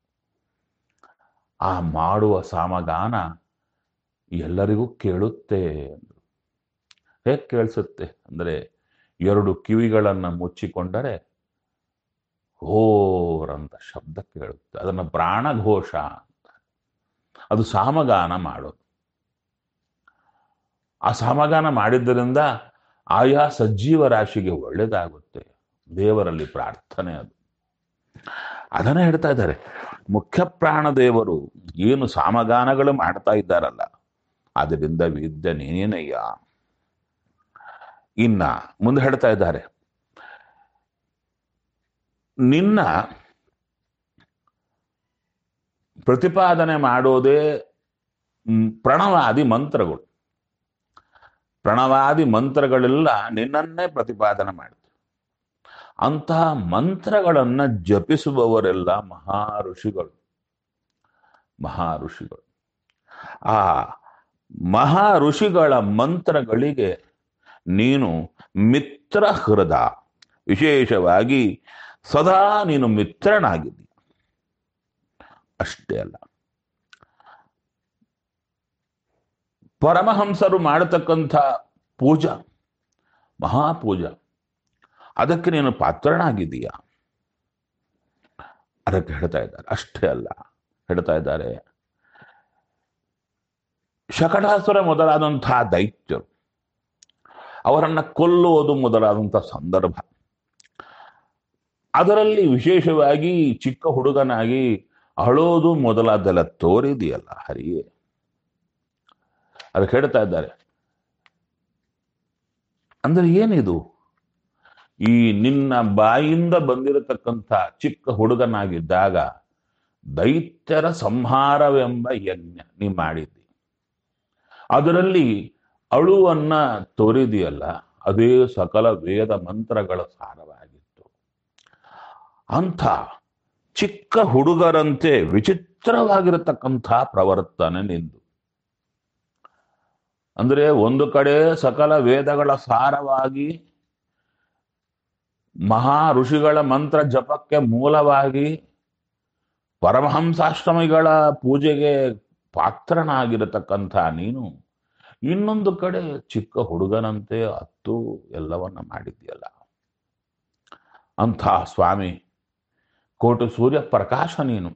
ಆ ಮಾಡುವ ಸಾಮಗಾನ ಎಲ್ಲರಿಗೂ ಕೇಳುತ್ತೆ ಅಂದ್ರು ಹೇಗೆ ಕೇಳಿಸುತ್ತೆ ಅಂದ್ರೆ ಎರಡು ಕಿವಿಗಳನ್ನ ಮುಚ್ಚಿಕೊಂಡರೆ ಹೋರಂತ ಶಬ್ದ ಕೇಳುತ್ತೆ ಅದನ್ನ ಪ್ರಾಣಘೋಷ ಅಂತ ಅದು ಸಾಮಗಾನ ಮಾಡೋದು ಆ ಸಾಮಗಾನ ಮಾಡಿದ್ದರಿಂದ ಆಯಾ ಸಜ್ಜೀವ ರಾಶಿಗೆ ಒಳ್ಳೇದಾಗುತ್ತೆ ದೇವರಲ್ಲಿ ಪ್ರಾರ್ಥನೆ ಅದು ಅದನ್ನ ಹೇಳ್ತಾ ಇದ್ದಾರೆ ಮುಖ್ಯ ಪ್ರಾಣ ದೇವರು ಏನು ಸಾಮಗಾನಗಳು ಮಾಡ್ತಾ ಇದ್ದಾರಲ್ಲ ಅದರಿಂದ ವಿದ್ಯೆ ನೀನೇನಯ್ಯ ಇನ್ನ ಮುಂದೆ ಹೇಳ್ತಾ ಇದ್ದಾರೆ ನಿನ್ನ ಪ್ರತಿಪಾದನೆ ಮಾಡೋದೇ ಮ್, ಪ್ರಣವಾದಿ ಮಂತ್ರಗಳು ಪ್ರಣವಾದಿ ಮಂತ್ರಗಳೆಲ್ಲ ನಿನ್ನನ್ನೇ ಪ್ರತಿಪಾದನೆ ಮಾಡುತ್ತೆ ಅಂತಹ ಮಂತ್ರಗಳನ್ನ ಜಪಿಸುವವರೆಲ್ಲ ಮಹಾ ಋಷಿಗಳು ಮಹಾ ಋಷಿಗಳು ಆ ಮಹಾ ಋಷಿಗಳ ಮಂತ್ರಗಳಿಗೆ ನೀನು ಮಿತ್ರ ಹೃದ ವಿಶೇಷವಾಗಿ ಸದಾ ನೀನು ಮಿತ್ರನಾಗಿದ್ದೀಯ ಅಷ್ಟೇ ಅಲ್ಲ ಪರಮಹಂಸರು ಮಾಡತಕ್ಕಂಥ ಪೂಜಾ ಮಹಾಪೂಜಾ ಅದಕ್ಕೆ ನೀನು ಪಾತ್ರನಾಗಿದ್ದೀಯ ಅದಕ್ಕೆ ಹೇಳ್ತಾ ಇದ್ದಾರೆ ಅಷ್ಟೇ ಅಲ್ಲ ಹೇಳ್ತಾ ಇದ್ದಾರೆ ಶಕಟಾಸುರ ಮೊದಲಾದಂತಹ ದೈತ್ಯರು ಅವರನ್ನ ಕೊಲ್ಲುವುದು ಮೊದಲಾದಂತಹ ಸಂದರ್ಭ ಅದರಲ್ಲಿ ವಿಶೇಷವಾಗಿ ಚಿಕ್ಕ ಹುಡುಗನಾಗಿ ಅಳೋದು ಮೊದಲಾದೆಲ್ಲ ತೋರಿದೆಯಲ್ಲ ಹರಿಯೇ ಅದಕ್ಕೆ ಹೇಳ್ತಾ ಇದ್ದಾರೆ ಅಂದ್ರೆ ಏನಿದು ಈ ನಿನ್ನ ಬಾಯಿಂದ ಬಂದಿರತಕ್ಕಂಥ ಚಿಕ್ಕ ಹುಡುಗನಾಗಿದ್ದಾಗ ದೈತ್ಯರ ಸಂಹಾರವೆಂಬ ಯಜ್ಞ ನೀ ಮಾಡಿದ್ದಿ ಅದರಲ್ಲಿ ಅಳುವನ್ನ ತೋರಿದೆಯಲ್ಲ ಅದೇ ಸಕಲ ವೇದ ಮಂತ್ರಗಳ ಸಾರವಾಗಿತ್ತು ಅಂಥ ಚಿಕ್ಕ ಹುಡುಗರಂತೆ ವಿಚಿತ್ರವಾಗಿರತಕ್ಕಂಥ ಪ್ರವರ್ತನೆ ನಿಂದು ಅಂದ್ರೆ ಒಂದು ಕಡೆ ಸಕಲ ವೇದಗಳ ಸಾರವಾಗಿ ಮಹಾ ಋಷಿಗಳ ಮಂತ್ರ ಜಪಕ್ಕೆ ಮೂಲವಾಗಿ ಪರಮಹಂಸಾಶ್ರಮಿಗಳ ಪೂಜೆಗೆ ಪಾತ್ರನಾಗಿರತಕ್ಕಂಥ ನೀನು ಇನ್ನೊಂದು ಕಡೆ ಚಿಕ್ಕ ಹುಡುಗನಂತೆ ಹತ್ತು ಎಲ್ಲವನ್ನ ಮಾಡಿದ್ಯಲ್ಲ ಅಂಥ ಸ್ವಾಮಿ ಕೋಟು ಸೂರ್ಯ ಪ್ರಕಾಶ ನೀನು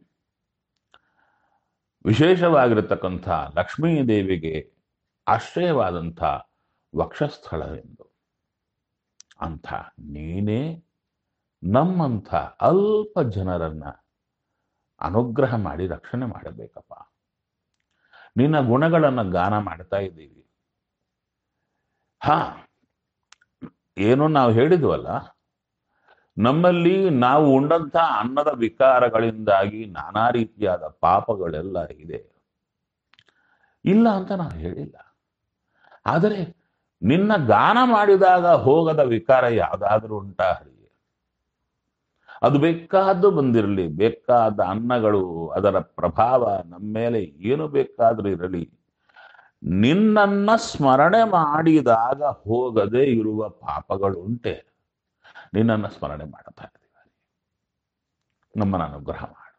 ವಿಶೇಷವಾಗಿರತಕ್ಕಂಥ ಲಕ್ಷ್ಮೀ ದೇವಿಗೆ ಆಶ್ರಯವಾದಂಥ ವಕ್ಷಸ್ಥಳ ಎಂದು ಅಂಥ ನೀನೇ ನಮ್ಮಂಥ ಅಲ್ಪ ಜನರನ್ನ ಅನುಗ್ರಹ ಮಾಡಿ ರಕ್ಷಣೆ ಮಾಡಬೇಕಪ್ಪ ನಿನ್ನ ಗುಣಗಳನ್ನು ಗಾನ ಮಾಡ್ತಾ ಇದ್ದೀವಿ ಹಾ ಏನು ನಾವು ಹೇಳಿದ್ವಲ್ಲ ನಮ್ಮಲ್ಲಿ ನಾವು ಉಂಡಂತ ಅನ್ನದ ವಿಕಾರಗಳಿಂದಾಗಿ ನಾನಾ ರೀತಿಯಾದ ಪಾಪಗಳೆಲ್ಲ ಇದೆ ಇಲ್ಲ ಅಂತ ನಾನು ಹೇಳಿಲ್ಲ ಆದರೆ ನಿನ್ನ ಗಾನ ಮಾಡಿದಾಗ ಹೋಗದ ವಿಕಾರ ಯಾವ್ದಾದ್ರೂ ಉಂಟಾ ಹರಿಗೆ ಅದು ಬೇಕಾದ್ದು ಬಂದಿರಲಿ ಬೇಕಾದ ಅನ್ನಗಳು ಅದರ ಪ್ರಭಾವ ನಮ್ಮ ಮೇಲೆ ಏನು ಬೇಕಾದ್ರೂ ಇರಲಿ ನಿನ್ನನ್ನ ಸ್ಮರಣೆ ಮಾಡಿದಾಗ ಹೋಗದೆ ಇರುವ ಪಾಪಗಳು ಉಂಟೆ ನಿನ್ನನ್ನು ಸ್ಮರಣೆ ಮಾಡ್ತಾ ಇದ್ದೀವಿ ನಮ್ಮನ್ನು ಅನುಗ್ರಹ ಮಾಡು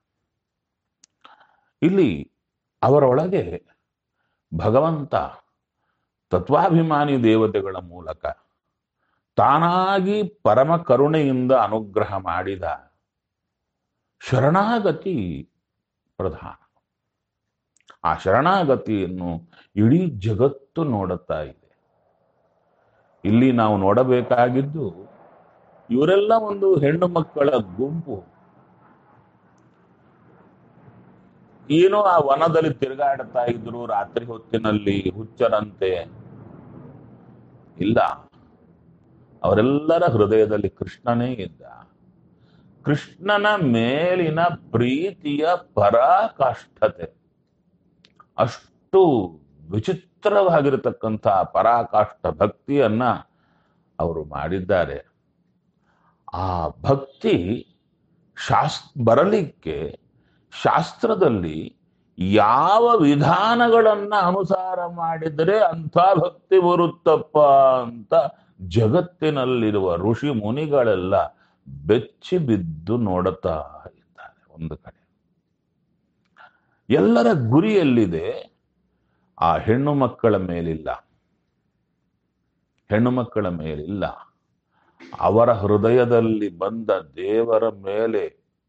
ಇಲ್ಲಿ ಅವರೊಳಗೆ ಭಗವಂತ ತತ್ವಾಭಿಮಾನಿ ದೇವತೆಗಳ ಮೂಲಕ ತಾನಾಗಿ ಪರಮ ಕರುಣೆಯಿಂದ ಅನುಗ್ರಹ ಮಾಡಿದ ಶರಣಾಗತಿ ಪ್ರಧಾನ ಆ ಶರಣಾಗತಿಯನ್ನು ಇಡೀ ಜಗತ್ತು ನೋಡುತ್ತಾ ಇದೆ ಇಲ್ಲಿ ನಾವು ನೋಡಬೇಕಾಗಿದ್ದು ಇವರೆಲ್ಲ ಒಂದು ಹೆಣ್ಣು ಮಕ್ಕಳ ಗುಂಪು ಏನೋ ಆ ವನದಲ್ಲಿ ತಿರುಗಾಡ್ತಾ ಇದ್ರು ರಾತ್ರಿ ಹೊತ್ತಿನಲ್ಲಿ ಹುಚ್ಚರಂತೆ ಇಲ್ಲ ಅವರೆಲ್ಲರ ಹೃದಯದಲ್ಲಿ ಕೃಷ್ಣನೇ ಇದ್ದ ಕೃಷ್ಣನ ಮೇಲಿನ ಪ್ರೀತಿಯ ಪರಾಕಾಷ್ಠತೆ ಅಷ್ಟು ವಿಚಿತ್ರವಾಗಿರತಕ್ಕಂಥ ಪರಾಕಾಷ್ಠ ಭಕ್ತಿಯನ್ನ ಅವರು ಮಾಡಿದ್ದಾರೆ ಆ ಭಕ್ತಿ ಶಾಸ್ ಬರಲಿಕ್ಕೆ ಶಾಸ್ತ್ರದಲ್ಲಿ ಯಾವ ವಿಧಾನಗಳನ್ನ ಅನುಸಾರ ಮಾಡಿದರೆ ಅಂಥ ಭಕ್ತಿ ಬರುತ್ತಪ್ಪ ಅಂತ ಜಗತ್ತಿನಲ್ಲಿರುವ ಋಷಿ ಮುನಿಗಳೆಲ್ಲ ಬೆಚ್ಚಿ ಬಿದ್ದು ನೋಡುತ್ತಾ ಇದ್ದಾರೆ ಒಂದು ಕಡೆ ಎಲ್ಲರ ಗುರಿಯಲ್ಲಿದೆ ಆ ಹೆಣ್ಣು ಮಕ್ಕಳ ಮೇಲಿಲ್ಲ ಹೆಣ್ಣು ಮಕ್ಕಳ ಮೇಲಿಲ್ಲ ಅವರ ಹೃದಯದಲ್ಲಿ ಬಂದ ದೇವರ ಮೇಲೆ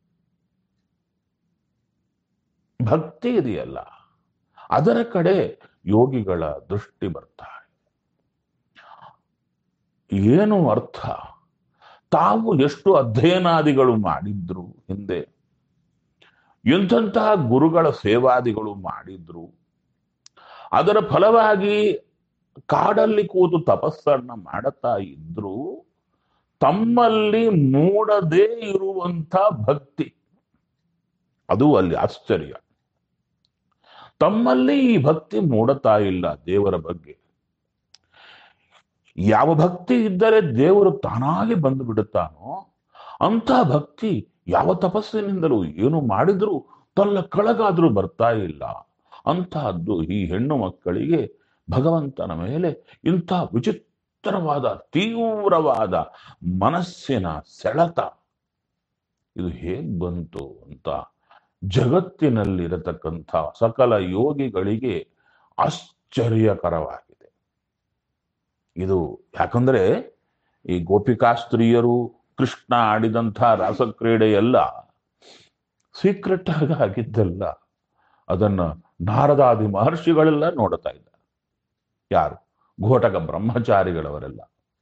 ಭಕ್ತಿ ಇದೆಯಲ್ಲ ಅದರ ಕಡೆ ಯೋಗಿಗಳ ದೃಷ್ಟಿ ಬರ್ತಾರೆ ಏನು ಅರ್ಥ ತಾವು ಎಷ್ಟು ಅಧ್ಯಯನಾದಿಗಳು ಮಾಡಿದ್ರು ಹಿಂದೆ ಎಂಥಂತಹ ಗುರುಗಳ ಸೇವಾದಿಗಳು ಮಾಡಿದ್ರು ಅದರ ಫಲವಾಗಿ ಕಾಡಲ್ಲಿ ಕೂತು ತಪಸ್ಸನ್ನ ಮಾಡುತ್ತಾ ಇದ್ರು ತಮ್ಮಲ್ಲಿ ಮೂಡದೇ ಇರುವಂತ ಭಕ್ತಿ ಅದು ಅಲ್ಲಿ ಆಶ್ಚರ್ಯ ತಮ್ಮಲ್ಲಿ ಈ ಭಕ್ತಿ ಮೂಡುತ್ತಾ ಇಲ್ಲ ದೇವರ ಬಗ್ಗೆ ಯಾವ ಭಕ್ತಿ ಇದ್ದರೆ ದೇವರು ತಾನಾಗಿ ಬಂದು ಬಿಡುತ್ತಾನೋ ಅಂತ ಭಕ್ತಿ ಯಾವ ತಪಸ್ಸಿನಿಂದಲೂ ಏನು ಮಾಡಿದ್ರೂ ತನ್ನ ಕೆಳಗಾದ್ರೂ ಬರ್ತಾ ಇಲ್ಲ ಅಂತಹದ್ದು ಈ ಹೆಣ್ಣು ಮಕ್ಕಳಿಗೆ ಭಗವಂತನ ಮೇಲೆ ಇಂಥ ವಿಚಿತ್ರವಾದ ತೀವ್ರವಾದ ಮನಸ್ಸಿನ ಸೆಳೆತ ಇದು ಹೇಗ್ ಬಂತು ಅಂತ ಜಗತ್ತಿನಲ್ಲಿರತಕ್ಕಂಥ ಸಕಲ ಯೋಗಿಗಳಿಗೆ ಆಶ್ಚರ್ಯಕರವಾಗಿದೆ ಇದು ಯಾಕಂದ್ರೆ ಈ ಗೋಪಿಕಾಸ್ತ್ರೀಯರು ಕೃಷ್ಣ ಆಡಿದಂಥ ರಾಸಕ್ರೀಡೆ ಎಲ್ಲ ಸೀಕ್ರೆಟ್ ಆಗಿ ಆಗಿದ್ದಲ್ಲ ಅದನ್ನ ನಾರದಾದಿ ಮಹರ್ಷಿಗಳೆಲ್ಲ ನೋಡುತ್ತಾ ಇದ್ದಾರೆ ಯಾರು ಘೋಟಕ ಬ್ರಹ್ಮಚಾರಿಗಳವರೆಲ್ಲ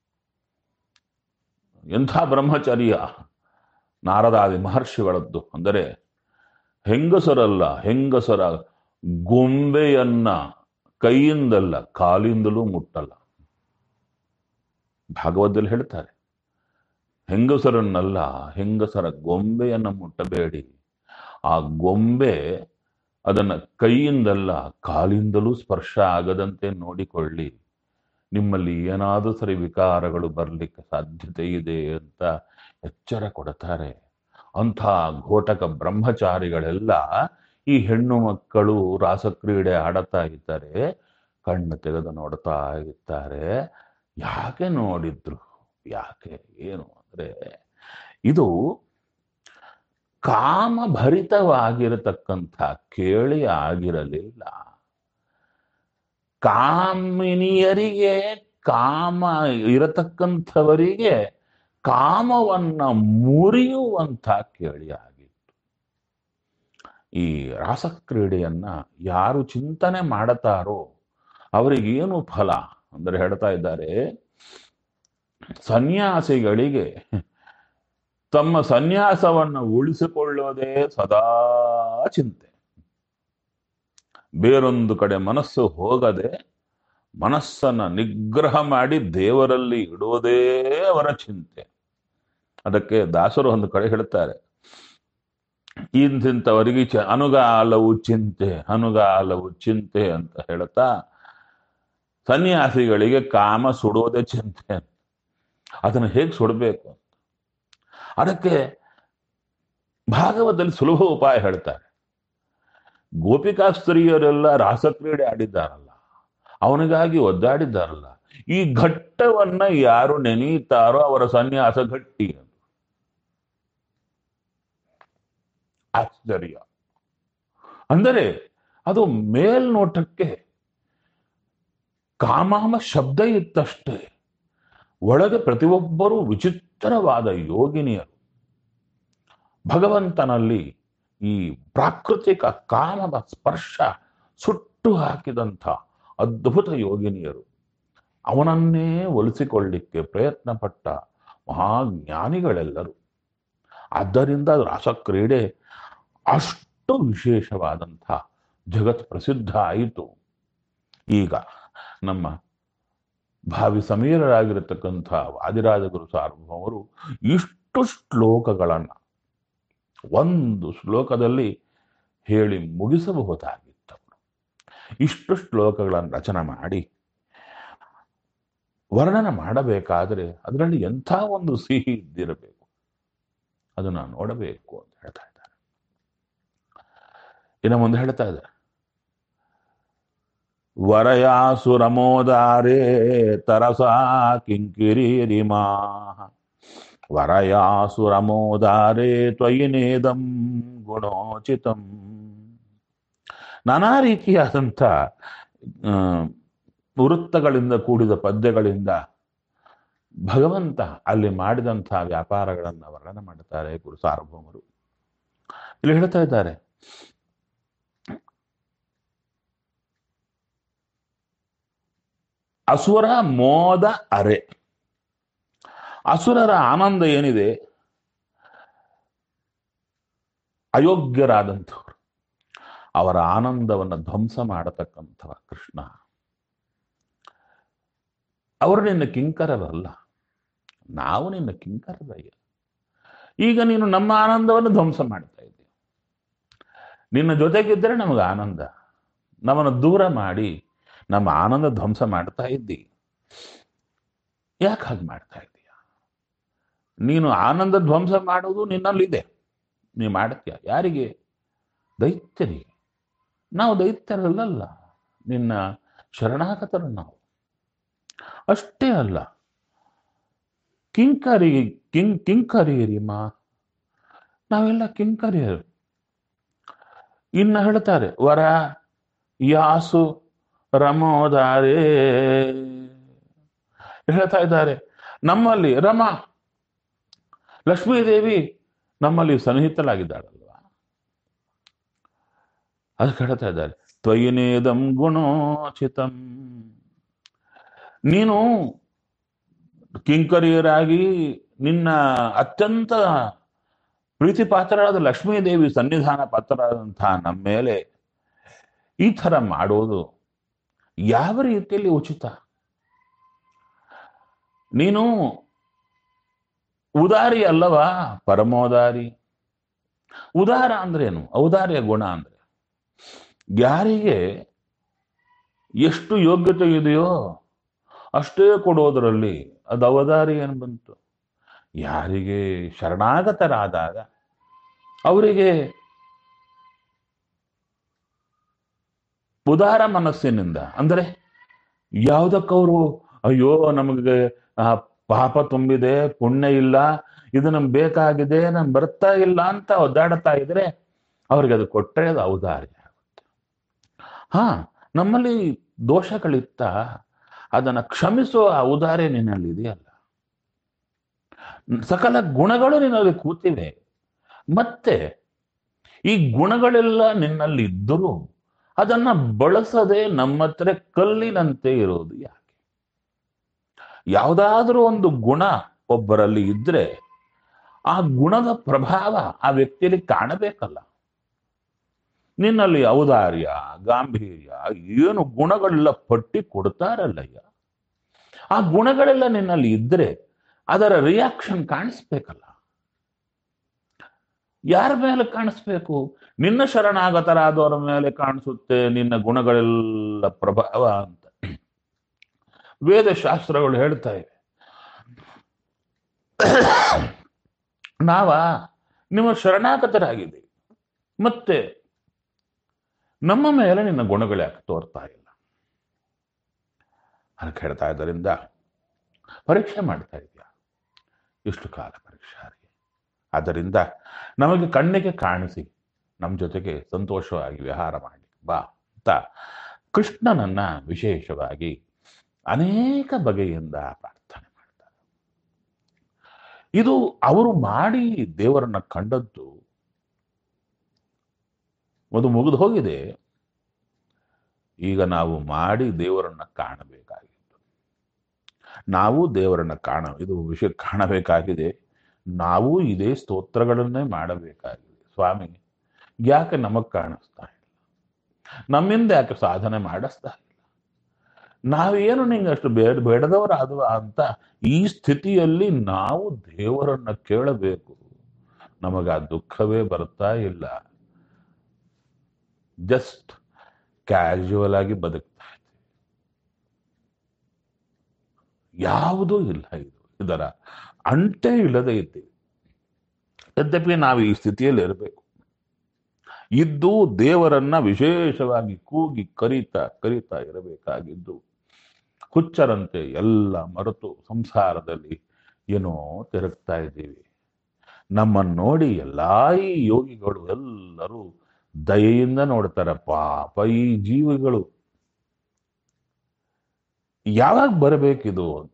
ಎಂಥ ಬ್ರಹ್ಮಚರ್ಯ ನಾರದಾದಿ ಮಹರ್ಷಿಗಳದ್ದು ಅಂದರೆ ಹೆಂಗಸರಲ್ಲ ಹೆಂಗಸರ ಗೊಂಬೆಯನ್ನ ಕೈಯಿಂದಲ್ಲ ಕಾಲಿಂದಲೂ ಮುಟ್ಟಲ್ಲ ಭಾಗವತದಲ್ಲಿ ಹೇಳ್ತಾರೆ ಹೆಂಗಸರನ್ನಲ್ಲ ಹೆಂಗಸರ ಗೊಂಬೆಯನ್ನ ಮುಟ್ಟಬೇಡಿ ಆ ಗೊಂಬೆ ಅದನ್ನ ಕೈಯಿಂದಲ್ಲ ಕಾಲಿಂದಲೂ ಸ್ಪರ್ಶ ಆಗದಂತೆ ನೋಡಿಕೊಳ್ಳಿ ನಿಮ್ಮಲ್ಲಿ ಏನಾದರೂ ಸರಿ ವಿಕಾರಗಳು ಬರಲಿಕ್ಕೆ ಸಾಧ್ಯತೆ ಇದೆ ಅಂತ ಎಚ್ಚರ ಕೊಡ್ತಾರೆ ಅಂಥ ಘೋಟಕ ಬ್ರಹ್ಮಚಾರಿಗಳೆಲ್ಲ ಈ ಹೆಣ್ಣು ಮಕ್ಕಳು ರಾಸಕ್ರೀಡೆ ಆಡುತ್ತಾ ಇದ್ದಾರೆ ಕಣ್ಣು ತೆಗೆದು ನೋಡ್ತಾ ಇರ್ತಾರೆ ಯಾಕೆ ನೋಡಿದ್ರು ಯಾಕೆ ಏನು ಅಂದ್ರೆ ಇದು ಕಾಮಭರಿತವಾಗಿರತಕ್ಕಂಥ ಕೇಳಿ ಆಗಿರಲಿಲ್ಲ ಕಾಮಿನಿಯರಿಗೆ ಕಾಮ ಇರತಕ್ಕಂಥವರಿಗೆ ಕಾಮವನ್ನ ಮುರಿಯುವಂಥ ಕೇಳಿ ಆಗಿತ್ತು ಈ ರಾಸಕ್ರೀಡೆಯನ್ನ ಯಾರು ಚಿಂತನೆ ಮಾಡುತ್ತಾರೋ ಅವರಿಗೇನು ಫಲ ಅಂದ್ರೆ ಹೇಳ್ತಾ ಇದ್ದಾರೆ ಸನ್ಯಾಸಿಗಳಿಗೆ ತಮ್ಮ ಸನ್ಯಾಸವನ್ನು ಉಳಿಸಿಕೊಳ್ಳೋದೇ ಸದಾ ಚಿಂತೆ ಬೇರೊಂದು ಕಡೆ ಮನಸ್ಸು ಹೋಗದೆ ಮನಸ್ಸನ್ನ ನಿಗ್ರಹ ಮಾಡಿ ದೇವರಲ್ಲಿ ಇಡುವುದೇ ಅವರ ಚಿಂತೆ ಅದಕ್ಕೆ ದಾಸರು ಒಂದು ಕಡೆ ಹೇಳ್ತಾರೆ ಇಂತಿಂತವರಿಗೆ ಚ ಅನುಗಾಲವು ಚಿಂತೆ ಅನುಗಾಲವು ಚಿಂತೆ ಅಂತ ಹೇಳ್ತಾ ಸನ್ಯಾಸಿಗಳಿಗೆ ಕಾಮ ಸುಡೋದೇ ಚಿಂತೆ ಅಂತ ಅದನ್ನು ಹೇಗೆ ಸುಡಬೇಕು ಅಂತ ಅದಕ್ಕೆ ಭಾಗವತದಲ್ಲಿ ಸುಲಭ ಉಪಾಯ ಹೇಳ್ತಾರೆ ಗೋಪಿಕಾ ಸ್ತ್ರೀಯರೆಲ್ಲ ರಾಸಕ್ರೀಡೆ ಆಡಿದ್ದಾರಲ್ಲ ಅವನಿಗಾಗಿ ಒದ್ದಾಡಿದ್ದಾರಲ್ಲ ಈ ಘಟ್ಟವನ್ನ ಯಾರು ನೆನೀತಾರೋ ಅವರ ಸನ್ಯಾಸ ಗಟ್ಟಿ ಅಂತ ಆಶ್ಚರ್ಯ ಅಂದರೆ ಅದು ಮೇಲ್ನೋಟಕ್ಕೆ ಕಾಮಾಮ ಶಬ್ದ ಇತ್ತಷ್ಟೇ ಒಳಗೆ ಪ್ರತಿಯೊಬ್ಬರೂ ವಿಚಿತ್ರವಾದ ಯೋಗಿನಿಯರು ಭಗವಂತನಲ್ಲಿ ಈ ಪ್ರಾಕೃತಿಕ ಕಾಮದ ಸ್ಪರ್ಶ ಸುಟ್ಟು ಹಾಕಿದಂಥ ಅದ್ಭುತ ಯೋಗಿನಿಯರು ಅವನನ್ನೇ ಒಲಿಸಿಕೊಳ್ಳಿಕ್ಕೆ ಪ್ರಯತ್ನ ಪಟ್ಟ ಮಹಾಜ್ಞಾನಿಗಳೆಲ್ಲರೂ ಆದ್ದರಿಂದ ರಾಸಕ್ರೀಡೆ ಅಷ್ಟು ವಿಶೇಷವಾದಂಥ ಜಗತ್ ಪ್ರಸಿದ್ಧ ಆಯಿತು ಈಗ ನಮ್ಮ ಭಾವಿ ಸಮೀರರಾಗಿರತಕ್ಕಂಥ ವಾದಿರಾಜ ಗುರು ಸಾರ್ವಭೌಮರು ಇಷ್ಟು ಶ್ಲೋಕಗಳನ್ನು ಒಂದು ಶ್ಲೋಕದಲ್ಲಿ ಹೇಳಿ ಮುಗಿಸಬಹುದಾಗಿತ್ತವರು ಇಷ್ಟು ಶ್ಲೋಕಗಳನ್ನು ರಚನೆ ಮಾಡಿ ವರ್ಣನೆ ಮಾಡಬೇಕಾದರೆ ಅದರಲ್ಲಿ ಎಂಥ ಒಂದು ಸಿಹಿ ಇದ್ದಿರಬೇಕು ಅದನ್ನ ನೋಡಬೇಕು ಅಂತ ಹೇಳ್ತಾ ಇದ್ದಾರೆ ಇನ್ನು ಮುಂದೆ ಹೇಳ್ತಾ ಇದ್ದಾರೆ ವರಯಾಸುರಮೋದಾರೇ ತರಸಾ ಕಿಂಕಿರಿರಿಮಾ ವರಯಾಸುರಮೋದಾರೇ ತ್ವಯಿ ನೇದಂ ಗುಣೋಚಿತಂ ನಾನಾ ರೀತಿಯಾದಂಥ ಆ, ವೃತ್ತಗಳಿಂದ ಕೂಡಿದ ಪದ್ಯಗಳಿಂದ ಭಗವಂತ ಅಲ್ಲಿ ಮಾಡಿದಂಥ ವ್ಯಾಪಾರಗಳನ್ನು ವರ್ಣನೆ ಮಾಡುತ್ತಾರೆ ಗುರು ಸಾರ್ವಭೌಮರು ಇಲ್ಲಿ ಹೇಳ್ತಾ ಇದ್ದಾರೆ ಅಸುರ ಮೋದ ಅರೆ ಅಸುರರ ಆನಂದ ಏನಿದೆ ಅಯೋಗ್ಯರಾದಂಥವ್ರು ಅವರ ಆನಂದವನ್ನು ಧ್ವಂಸ ಮಾಡತಕ್ಕಂಥವ ಕೃಷ್ಣ ಅವರು ನಿನ್ನ ಕಿಂಕರರಲ್ಲ ನಾವು ನಿನ್ನ ಕಿಂಕರರಯ್ಯ ಈಗ ನೀನು ನಮ್ಮ ಆನಂದವನ್ನು ಧ್ವಂಸ ಮಾಡ್ತಾ ಇದ್ದೀವಿ ನಿನ್ನ ಜೊತೆಗಿದ್ದರೆ ನಮಗೆ ಆನಂದ ನಮ್ಮನ್ನು ದೂರ ಮಾಡಿ ನಮ್ಮ ಆನಂದ ಧ್ವಂಸ ಮಾಡ್ತಾ ಇದ್ದಿ ಯಾಕೆ ಹಾಗೆ ಮಾಡ್ತಾ ಇದ್ದೀಯ ನೀನು ಆನಂದ ಧ್ವಂಸ ಮಾಡುವುದು ನಿನ್ನಲ್ಲಿದೆ ನೀ ಮಾಡ್ತೀಯ ಯಾರಿಗೆ ದೈತ್ಯರಿಗೆ ನಾವು ದೈತ್ಯರಲ್ಲ ನಿನ್ನ ಶರಣಾಗತರು ನಾವು ಅಷ್ಟೇ ಅಲ್ಲ ಕಿಂಕರಿ ಕಿಂ ಕಿಂಕರಿಯರಿಮಾ ನಾವೆಲ್ಲ ಕಿಂಕರಿಯರು ಇನ್ನು ಹೇಳ್ತಾರೆ ವರ ಯಾಸು ರಮೋದಾರೇ ಹೇಳ್ತಾ ಇದ್ದಾರೆ ನಮ್ಮಲ್ಲಿ ರಮ ಲಕ್ಷ್ಮೀದೇವಿ ನಮ್ಮಲ್ಲಿ ಸನ್ನಿಹಿತಲಾಗಿದ್ದಾಳಲ್ವಾ ಅದಕ್ಕೆ ಹೇಳ್ತಾ ಇದ್ದಾರೆ ತ್ವಯಿನೇದಂ ಗುಣೋಚಿತಂ ನೀನು ಕಿಂಕರಿಯರಾಗಿ ನಿನ್ನ ಅತ್ಯಂತ ಪ್ರೀತಿ ಪಾತ್ರರಾದ ಲಕ್ಷ್ಮೀದೇವಿ ಸನ್ನಿಧಾನ ಪಾತ್ರರಾದಂತಹ ನಮ್ಮ ಮೇಲೆ ಈ ಥರ ಮಾಡೋದು ಯಾವ ರೀತಿಯಲ್ಲಿ ಉಚಿತ ನೀನು ಉದಾರಿ ಅಲ್ಲವಾ ಪರಮೋದಾರಿ ಉದಾರ ಅಂದ್ರೇನು ಔದಾರ್ಯ ಗುಣ ಅಂದ್ರೆ ಯಾರಿಗೆ ಎಷ್ಟು ಯೋಗ್ಯತೆ ಇದೆಯೋ ಅಷ್ಟೇ ಕೊಡೋದರಲ್ಲಿ ಅದು ಅವದಾರಿ ಏನು ಬಂತು ಯಾರಿಗೆ ಶರಣಾಗತರಾದಾಗ ಅವರಿಗೆ ಉದಾರ ಮನಸ್ಸಿನಿಂದ ಅಂದರೆ ಯಾವುದಕ್ಕವರು ಅಯ್ಯೋ ನಮಗೆ ಆ ಪಾಪ ತುಂಬಿದೆ ಪುಣ್ಯ ಇಲ್ಲ ಇದು ನಮ್ಗೆ ಬೇಕಾಗಿದೆ ನಮ್ ಬರ್ತಾ ಇಲ್ಲ ಅಂತ ಒದ್ದಾಡ್ತಾ ಇದ್ರೆ ಅವ್ರಿಗೆ ಅದು ಕೊಟ್ಟರೆ ಅದು ಔದಾರ್ಯ ಆಗುತ್ತೆ ಹಾ ನಮ್ಮಲ್ಲಿ ದೋಷಗಳಿತ್ತ ಅದನ್ನ ಕ್ಷಮಿಸುವ ಔದಾರ್ಯ ನಿನ್ನಲ್ಲಿ ಇದೆಯಲ್ಲ ಸಕಲ ಗುಣಗಳು ನಿನ್ನಲ್ಲಿ ಕೂತಿವೆ ಮತ್ತೆ ಈ ಗುಣಗಳೆಲ್ಲ ನಿನ್ನಲ್ಲಿ ಇದ್ದರೂ ಅದನ್ನ ಬಳಸದೆ ನಮ್ಮ ಹತ್ರ ಕಲ್ಲಿನಂತೆ ಇರೋದು ಯಾಕೆ ಯಾವುದಾದ್ರೂ ಒಂದು ಗುಣ ಒಬ್ಬರಲ್ಲಿ ಇದ್ರೆ ಆ ಗುಣದ ಪ್ರಭಾವ ಆ ವ್ಯಕ್ತಿಯಲ್ಲಿ ಕಾಣಬೇಕಲ್ಲ ನಿನ್ನಲ್ಲಿ ಔದಾರ್ಯ ಗಾಂಭೀರ್ಯ ಏನು ಗುಣಗಳೆಲ್ಲ ಪಟ್ಟಿ ಕೊಡ್ತಾರಲ್ಲಯ್ಯ ಆ ಗುಣಗಳೆಲ್ಲ ನಿನ್ನಲ್ಲಿ ಇದ್ರೆ ಅದರ ರಿಯಾಕ್ಷನ್ ಕಾಣಿಸ್ಬೇಕಲ್ಲ ಯಾರ ಮೇಲೆ ಕಾಣಿಸ್ಬೇಕು ನಿನ್ನ ಶರಣಾಗತರಾದವರ ಮೇಲೆ ಕಾಣಿಸುತ್ತೆ ನಿನ್ನ ಗುಣಗಳೆಲ್ಲ ಪ್ರಭಾವ ಅಂತ ವೇದಶಾಸ್ತ್ರಗಳು ಹೇಳ್ತಾ ಇವೆ ನಾವ ನಿಮ್ಮ ಶರಣಾಗತರಾಗಿದ್ದೀವಿ ಮತ್ತೆ ನಮ್ಮ ಮೇಲೆ ನಿನ್ನ ಗುಣಗಳು ಯಾಕೆ ತೋರ್ತಾ ಇಲ್ಲ ಅದಕ್ಕೆ ಹೇಳ್ತಾ ಇದ್ದರಿಂದ ಪರೀಕ್ಷೆ ಮಾಡ್ತಾ ಇದೆಯಾ ಇಷ್ಟು ಕಾಲ ಪರೀಕ್ಷೆ ಆಗಿ ಆದ್ದರಿಂದ ನಮಗೆ ಕಣ್ಣಿಗೆ ಕಾಣಿಸಿ ನಮ್ಮ ಜೊತೆಗೆ ಸಂತೋಷವಾಗಿ ವಿಹಾರ ಮಾಡಿ ಬಾ ಅಂತ ಕೃಷ್ಣನನ್ನ ವಿಶೇಷವಾಗಿ ಅನೇಕ ಬಗೆಯಿಂದ ಪ್ರಾರ್ಥನೆ ಮಾಡ್ತಾರೆ ಇದು ಅವರು ಮಾಡಿ ದೇವರನ್ನ ಕಂಡದ್ದು ಅದು ಮುಗಿದು ಹೋಗಿದೆ ಈಗ ನಾವು ಮಾಡಿ ದೇವರನ್ನ ಕಾಣಬೇಕಾಗಿತ್ತು ನಾವು ದೇವರನ್ನ ಕಾಣ ಇದು ವಿಷಯ ಕಾಣಬೇಕಾಗಿದೆ ನಾವು ಇದೇ ಸ್ತೋತ್ರಗಳನ್ನೇ ಮಾಡಬೇಕಾಗಿದೆ ಸ್ವಾಮಿ ಯಾಕೆ ನಮಗ್ ಕಾಣಿಸ್ತಾ ಇಲ್ಲ ನಮ್ಮಿಂದ ಯಾಕೆ ಸಾಧನೆ ಮಾಡಿಸ್ತಾ ಇಲ್ಲ ನಾವೇನು ನಿಂಗೆ ಅಷ್ಟು ಬೇಡ ಬೇಡದವರಾದವ ಅಂತ ಈ ಸ್ಥಿತಿಯಲ್ಲಿ ನಾವು ದೇವರನ್ನ ಕೇಳಬೇಕು ನಮಗ ಆ ದುಃಖವೇ ಬರ್ತಾ ಇಲ್ಲ ಜಸ್ಟ್ ಕ್ಯಾಶುವಲ್ ಆಗಿ ಬದುಕ್ತಾ ಇದ್ದೀವಿ ಯಾವುದೂ ಇಲ್ಲ ಇದು ಇದರ ಅಂಟೇ ಇಲ್ಲದೆ ಇದ್ದೀವಿ ಯದ್ಯಪಿ ನಾವು ಈ ಸ್ಥಿತಿಯಲ್ಲಿ ಇರಬೇಕು ಇದ್ದು ದೇವರನ್ನ ವಿಶೇಷವಾಗಿ ಕೂಗಿ ಕರೀತಾ ಕರೀತಾ ಇರಬೇಕಾಗಿದ್ದು ಹುಚ್ಚರಂತೆ ಎಲ್ಲ ಮರೆತು ಸಂಸಾರದಲ್ಲಿ ಏನೋ ತಿರುಗ್ತಾ ಇದ್ದೀವಿ ನಮ್ಮನ್ನು ನೋಡಿ ಎಲ್ಲಾ ಈ ಯೋಗಿಗಳು ಎಲ್ಲರೂ ದಯೆಯಿಂದ ನೋಡ್ತಾರೆ ಪಾಪ ಈ ಜೀವಿಗಳು ಯಾವಾಗ ಬರಬೇಕಿದು ಅಂತ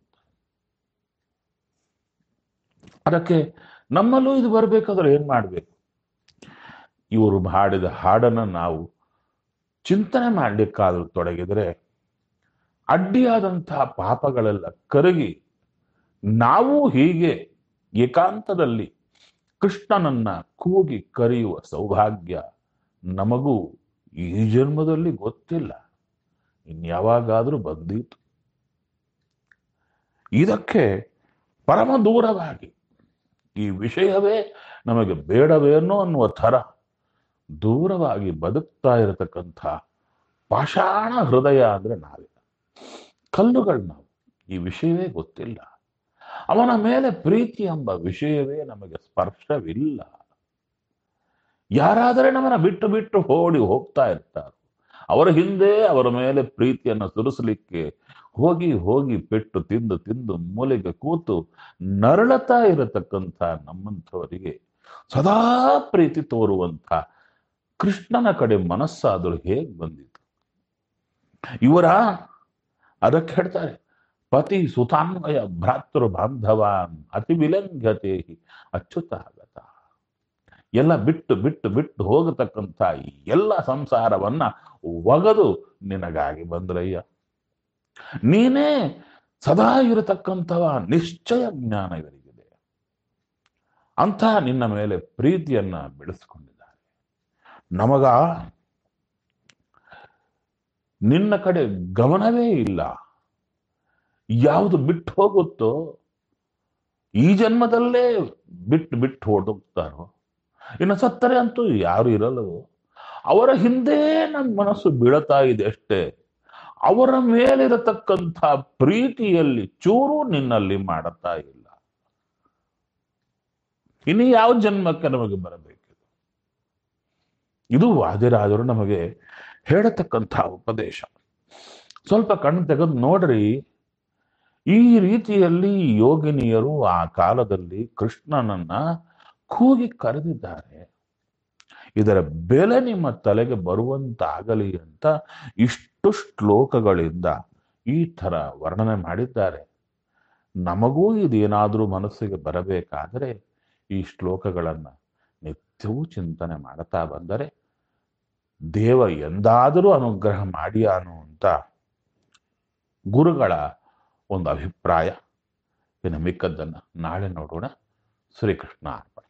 ಅದಕ್ಕೆ ನಮ್ಮಲ್ಲೂ ಇದು ಬರಬೇಕಾದ್ರೆ ಏನ್ ಮಾಡ್ಬೇಕು ಇವರು ಹಾಡಿದ ಹಾಡನ್ನ ನಾವು ಚಿಂತನೆ ಮಾಡ್ಲಿಕ್ಕಾದ್ರೂ ತೊಡಗಿದ್ರೆ ಅಡ್ಡಿಯಾದಂತಹ ಪಾಪಗಳೆಲ್ಲ ಕರಗಿ ನಾವು ಹೀಗೆ ಏಕಾಂತದಲ್ಲಿ ಕೃಷ್ಣನನ್ನ ಕೂಗಿ ಕರೆಯುವ ಸೌಭಾಗ್ಯ ನಮಗೂ ಈ ಜನ್ಮದಲ್ಲಿ ಗೊತ್ತಿಲ್ಲ ಇನ್ಯಾವಾಗಾದ್ರೂ ಬಂದೀತು ಇದಕ್ಕೆ ಪರಮ ದೂರವಾಗಿ ಈ ವಿಷಯವೇ ನಮಗೆ ಬೇಡವೇನೋ ಅನ್ನುವ ಥರ ದೂರವಾಗಿ ಬದುಕ್ತಾ ಇರತಕ್ಕಂಥ ಪಾಷಾಣ ಹೃದಯ ಅಂದ್ರೆ ನಾವೇ ಕಲ್ಲುಗಳು ನಾವು ಈ ವಿಷಯವೇ ಗೊತ್ತಿಲ್ಲ ಅವನ ಮೇಲೆ ಪ್ರೀತಿ ಎಂಬ ವಿಷಯವೇ ನಮಗೆ ಸ್ಪರ್ಶವಿಲ್ಲ ಯಾರಾದರೆ ನಮ್ಮನ್ನ ಬಿಟ್ಟು ಬಿಟ್ಟು ಓಡಿ ಹೋಗ್ತಾ ಇರ್ತಾರೆ ಅವರ ಹಿಂದೆ ಅವರ ಮೇಲೆ ಪ್ರೀತಿಯನ್ನು ಸುರಿಸಲಿಕ್ಕೆ ಹೋಗಿ ಹೋಗಿ ಪೆಟ್ಟು ತಿಂದು ತಿಂದು ಮೂಲೆಗೆ ಕೂತು ನರಳತಾ ಇರತಕ್ಕಂಥ ನಮ್ಮಂಥವರಿಗೆ ಸದಾ ಪ್ರೀತಿ ತೋರುವಂಥ ಕೃಷ್ಣನ ಕಡೆ ಮನಸ್ಸಾದರೂ ಹೇಗೆ ಬಂದಿತು ಇವರ ಅದಕ್ಕೆ ಹೇಳ್ತಾರೆ ಪತಿ ಸುತಾನ್ವಯ ಭ್ರಾತೃ ಬಾಂಧವಾನ್ ಅತಿ ವಿಲಂಘತೆ ಅಚ್ಯುತಾಗತ ಎಲ್ಲ ಬಿಟ್ಟು ಬಿಟ್ಟು ಬಿಟ್ಟು ಹೋಗತಕ್ಕಂಥ ಈ ಎಲ್ಲ ಸಂಸಾರವನ್ನ ಒಗದು ನಿನಗಾಗಿ ಬಂದ್ರಯ್ಯ ನೀನೇ ಸದಾ ಇರತಕ್ಕಂಥವ ನಿಶ್ಚಯ ಜ್ಞಾನ ಇವರಿಗಿದೆ ಅಂಥ ನಿನ್ನ ಮೇಲೆ ಪ್ರೀತಿಯನ್ನ ಬೆಳೆಸ್ಕೊಂಡಿದ್ದಾರೆ ನಮಗ ನಿನ್ನ ಕಡೆ ಗಮನವೇ ಇಲ್ಲ ಯಾವುದು ಬಿಟ್ಟು ಹೋಗುತ್ತೋ ಈ ಜನ್ಮದಲ್ಲೇ ಬಿಟ್ಟು ಬಿಟ್ಟು ಹೊರಟೋಗ್ತಾರೋ ಇನ್ನು ಸತ್ತರೆ ಅಂತೂ ಯಾರು ಇರಲ್ಲವೋ ಅವರ ಹಿಂದೆ ನನ್ನ ಮನಸ್ಸು ಬೀಳತಾ ಇದೆ ಅಷ್ಟೇ ಅವರ ಮೇಲಿರತಕ್ಕಂಥ ಪ್ರೀತಿಯಲ್ಲಿ ಚೂರು ನಿನ್ನಲ್ಲಿ ಮಾಡುತ್ತಾ ಇಲ್ಲ ಇನ್ನು ಯಾವ ಜನ್ಮಕ್ಕೆ ನಮಗೆ ಬರಬೇಕು ಇದು ವಾದಿರಾಜರು ನಮಗೆ ಹೇಳತಕ್ಕಂಥ ಉಪದೇಶ ಸ್ವಲ್ಪ ಕಣ್ಣು ತೆಗೆದು ನೋಡ್ರಿ ಈ ರೀತಿಯಲ್ಲಿ ಯೋಗಿನಿಯರು ಆ ಕಾಲದಲ್ಲಿ ಕೃಷ್ಣನನ್ನ ಕೂಗಿ ಕರೆದಿದ್ದಾರೆ ಇದರ ಬೆಲೆ ನಿಮ್ಮ ತಲೆಗೆ ಬರುವಂತಾಗಲಿ ಅಂತ ಇಷ್ಟು ಶ್ಲೋಕಗಳಿಂದ ಈ ತರ ವರ್ಣನೆ ಮಾಡಿದ್ದಾರೆ ನಮಗೂ ಇದೇನಾದರೂ ಮನಸ್ಸಿಗೆ ಬರಬೇಕಾದರೆ ಈ ಶ್ಲೋಕಗಳನ್ನ ನಿತ್ಯವೂ ಚಿಂತನೆ ಮಾಡುತ್ತಾ ಬಂದರೆ ದೇವ ಎಂದಾದರೂ ಅನುಗ್ರಹ ಮಾಡಿಯಾನು ಅಂತ ಗುರುಗಳ ಒಂದು ಅಭಿಪ್ರಾಯ ಇನ್ನು ಮಿಕ್ಕದ್ದನ್ನ ನಾಳೆ ನೋಡೋಣ ಶ್ರೀಕೃಷ್ಣ ಅರ್ಪಣ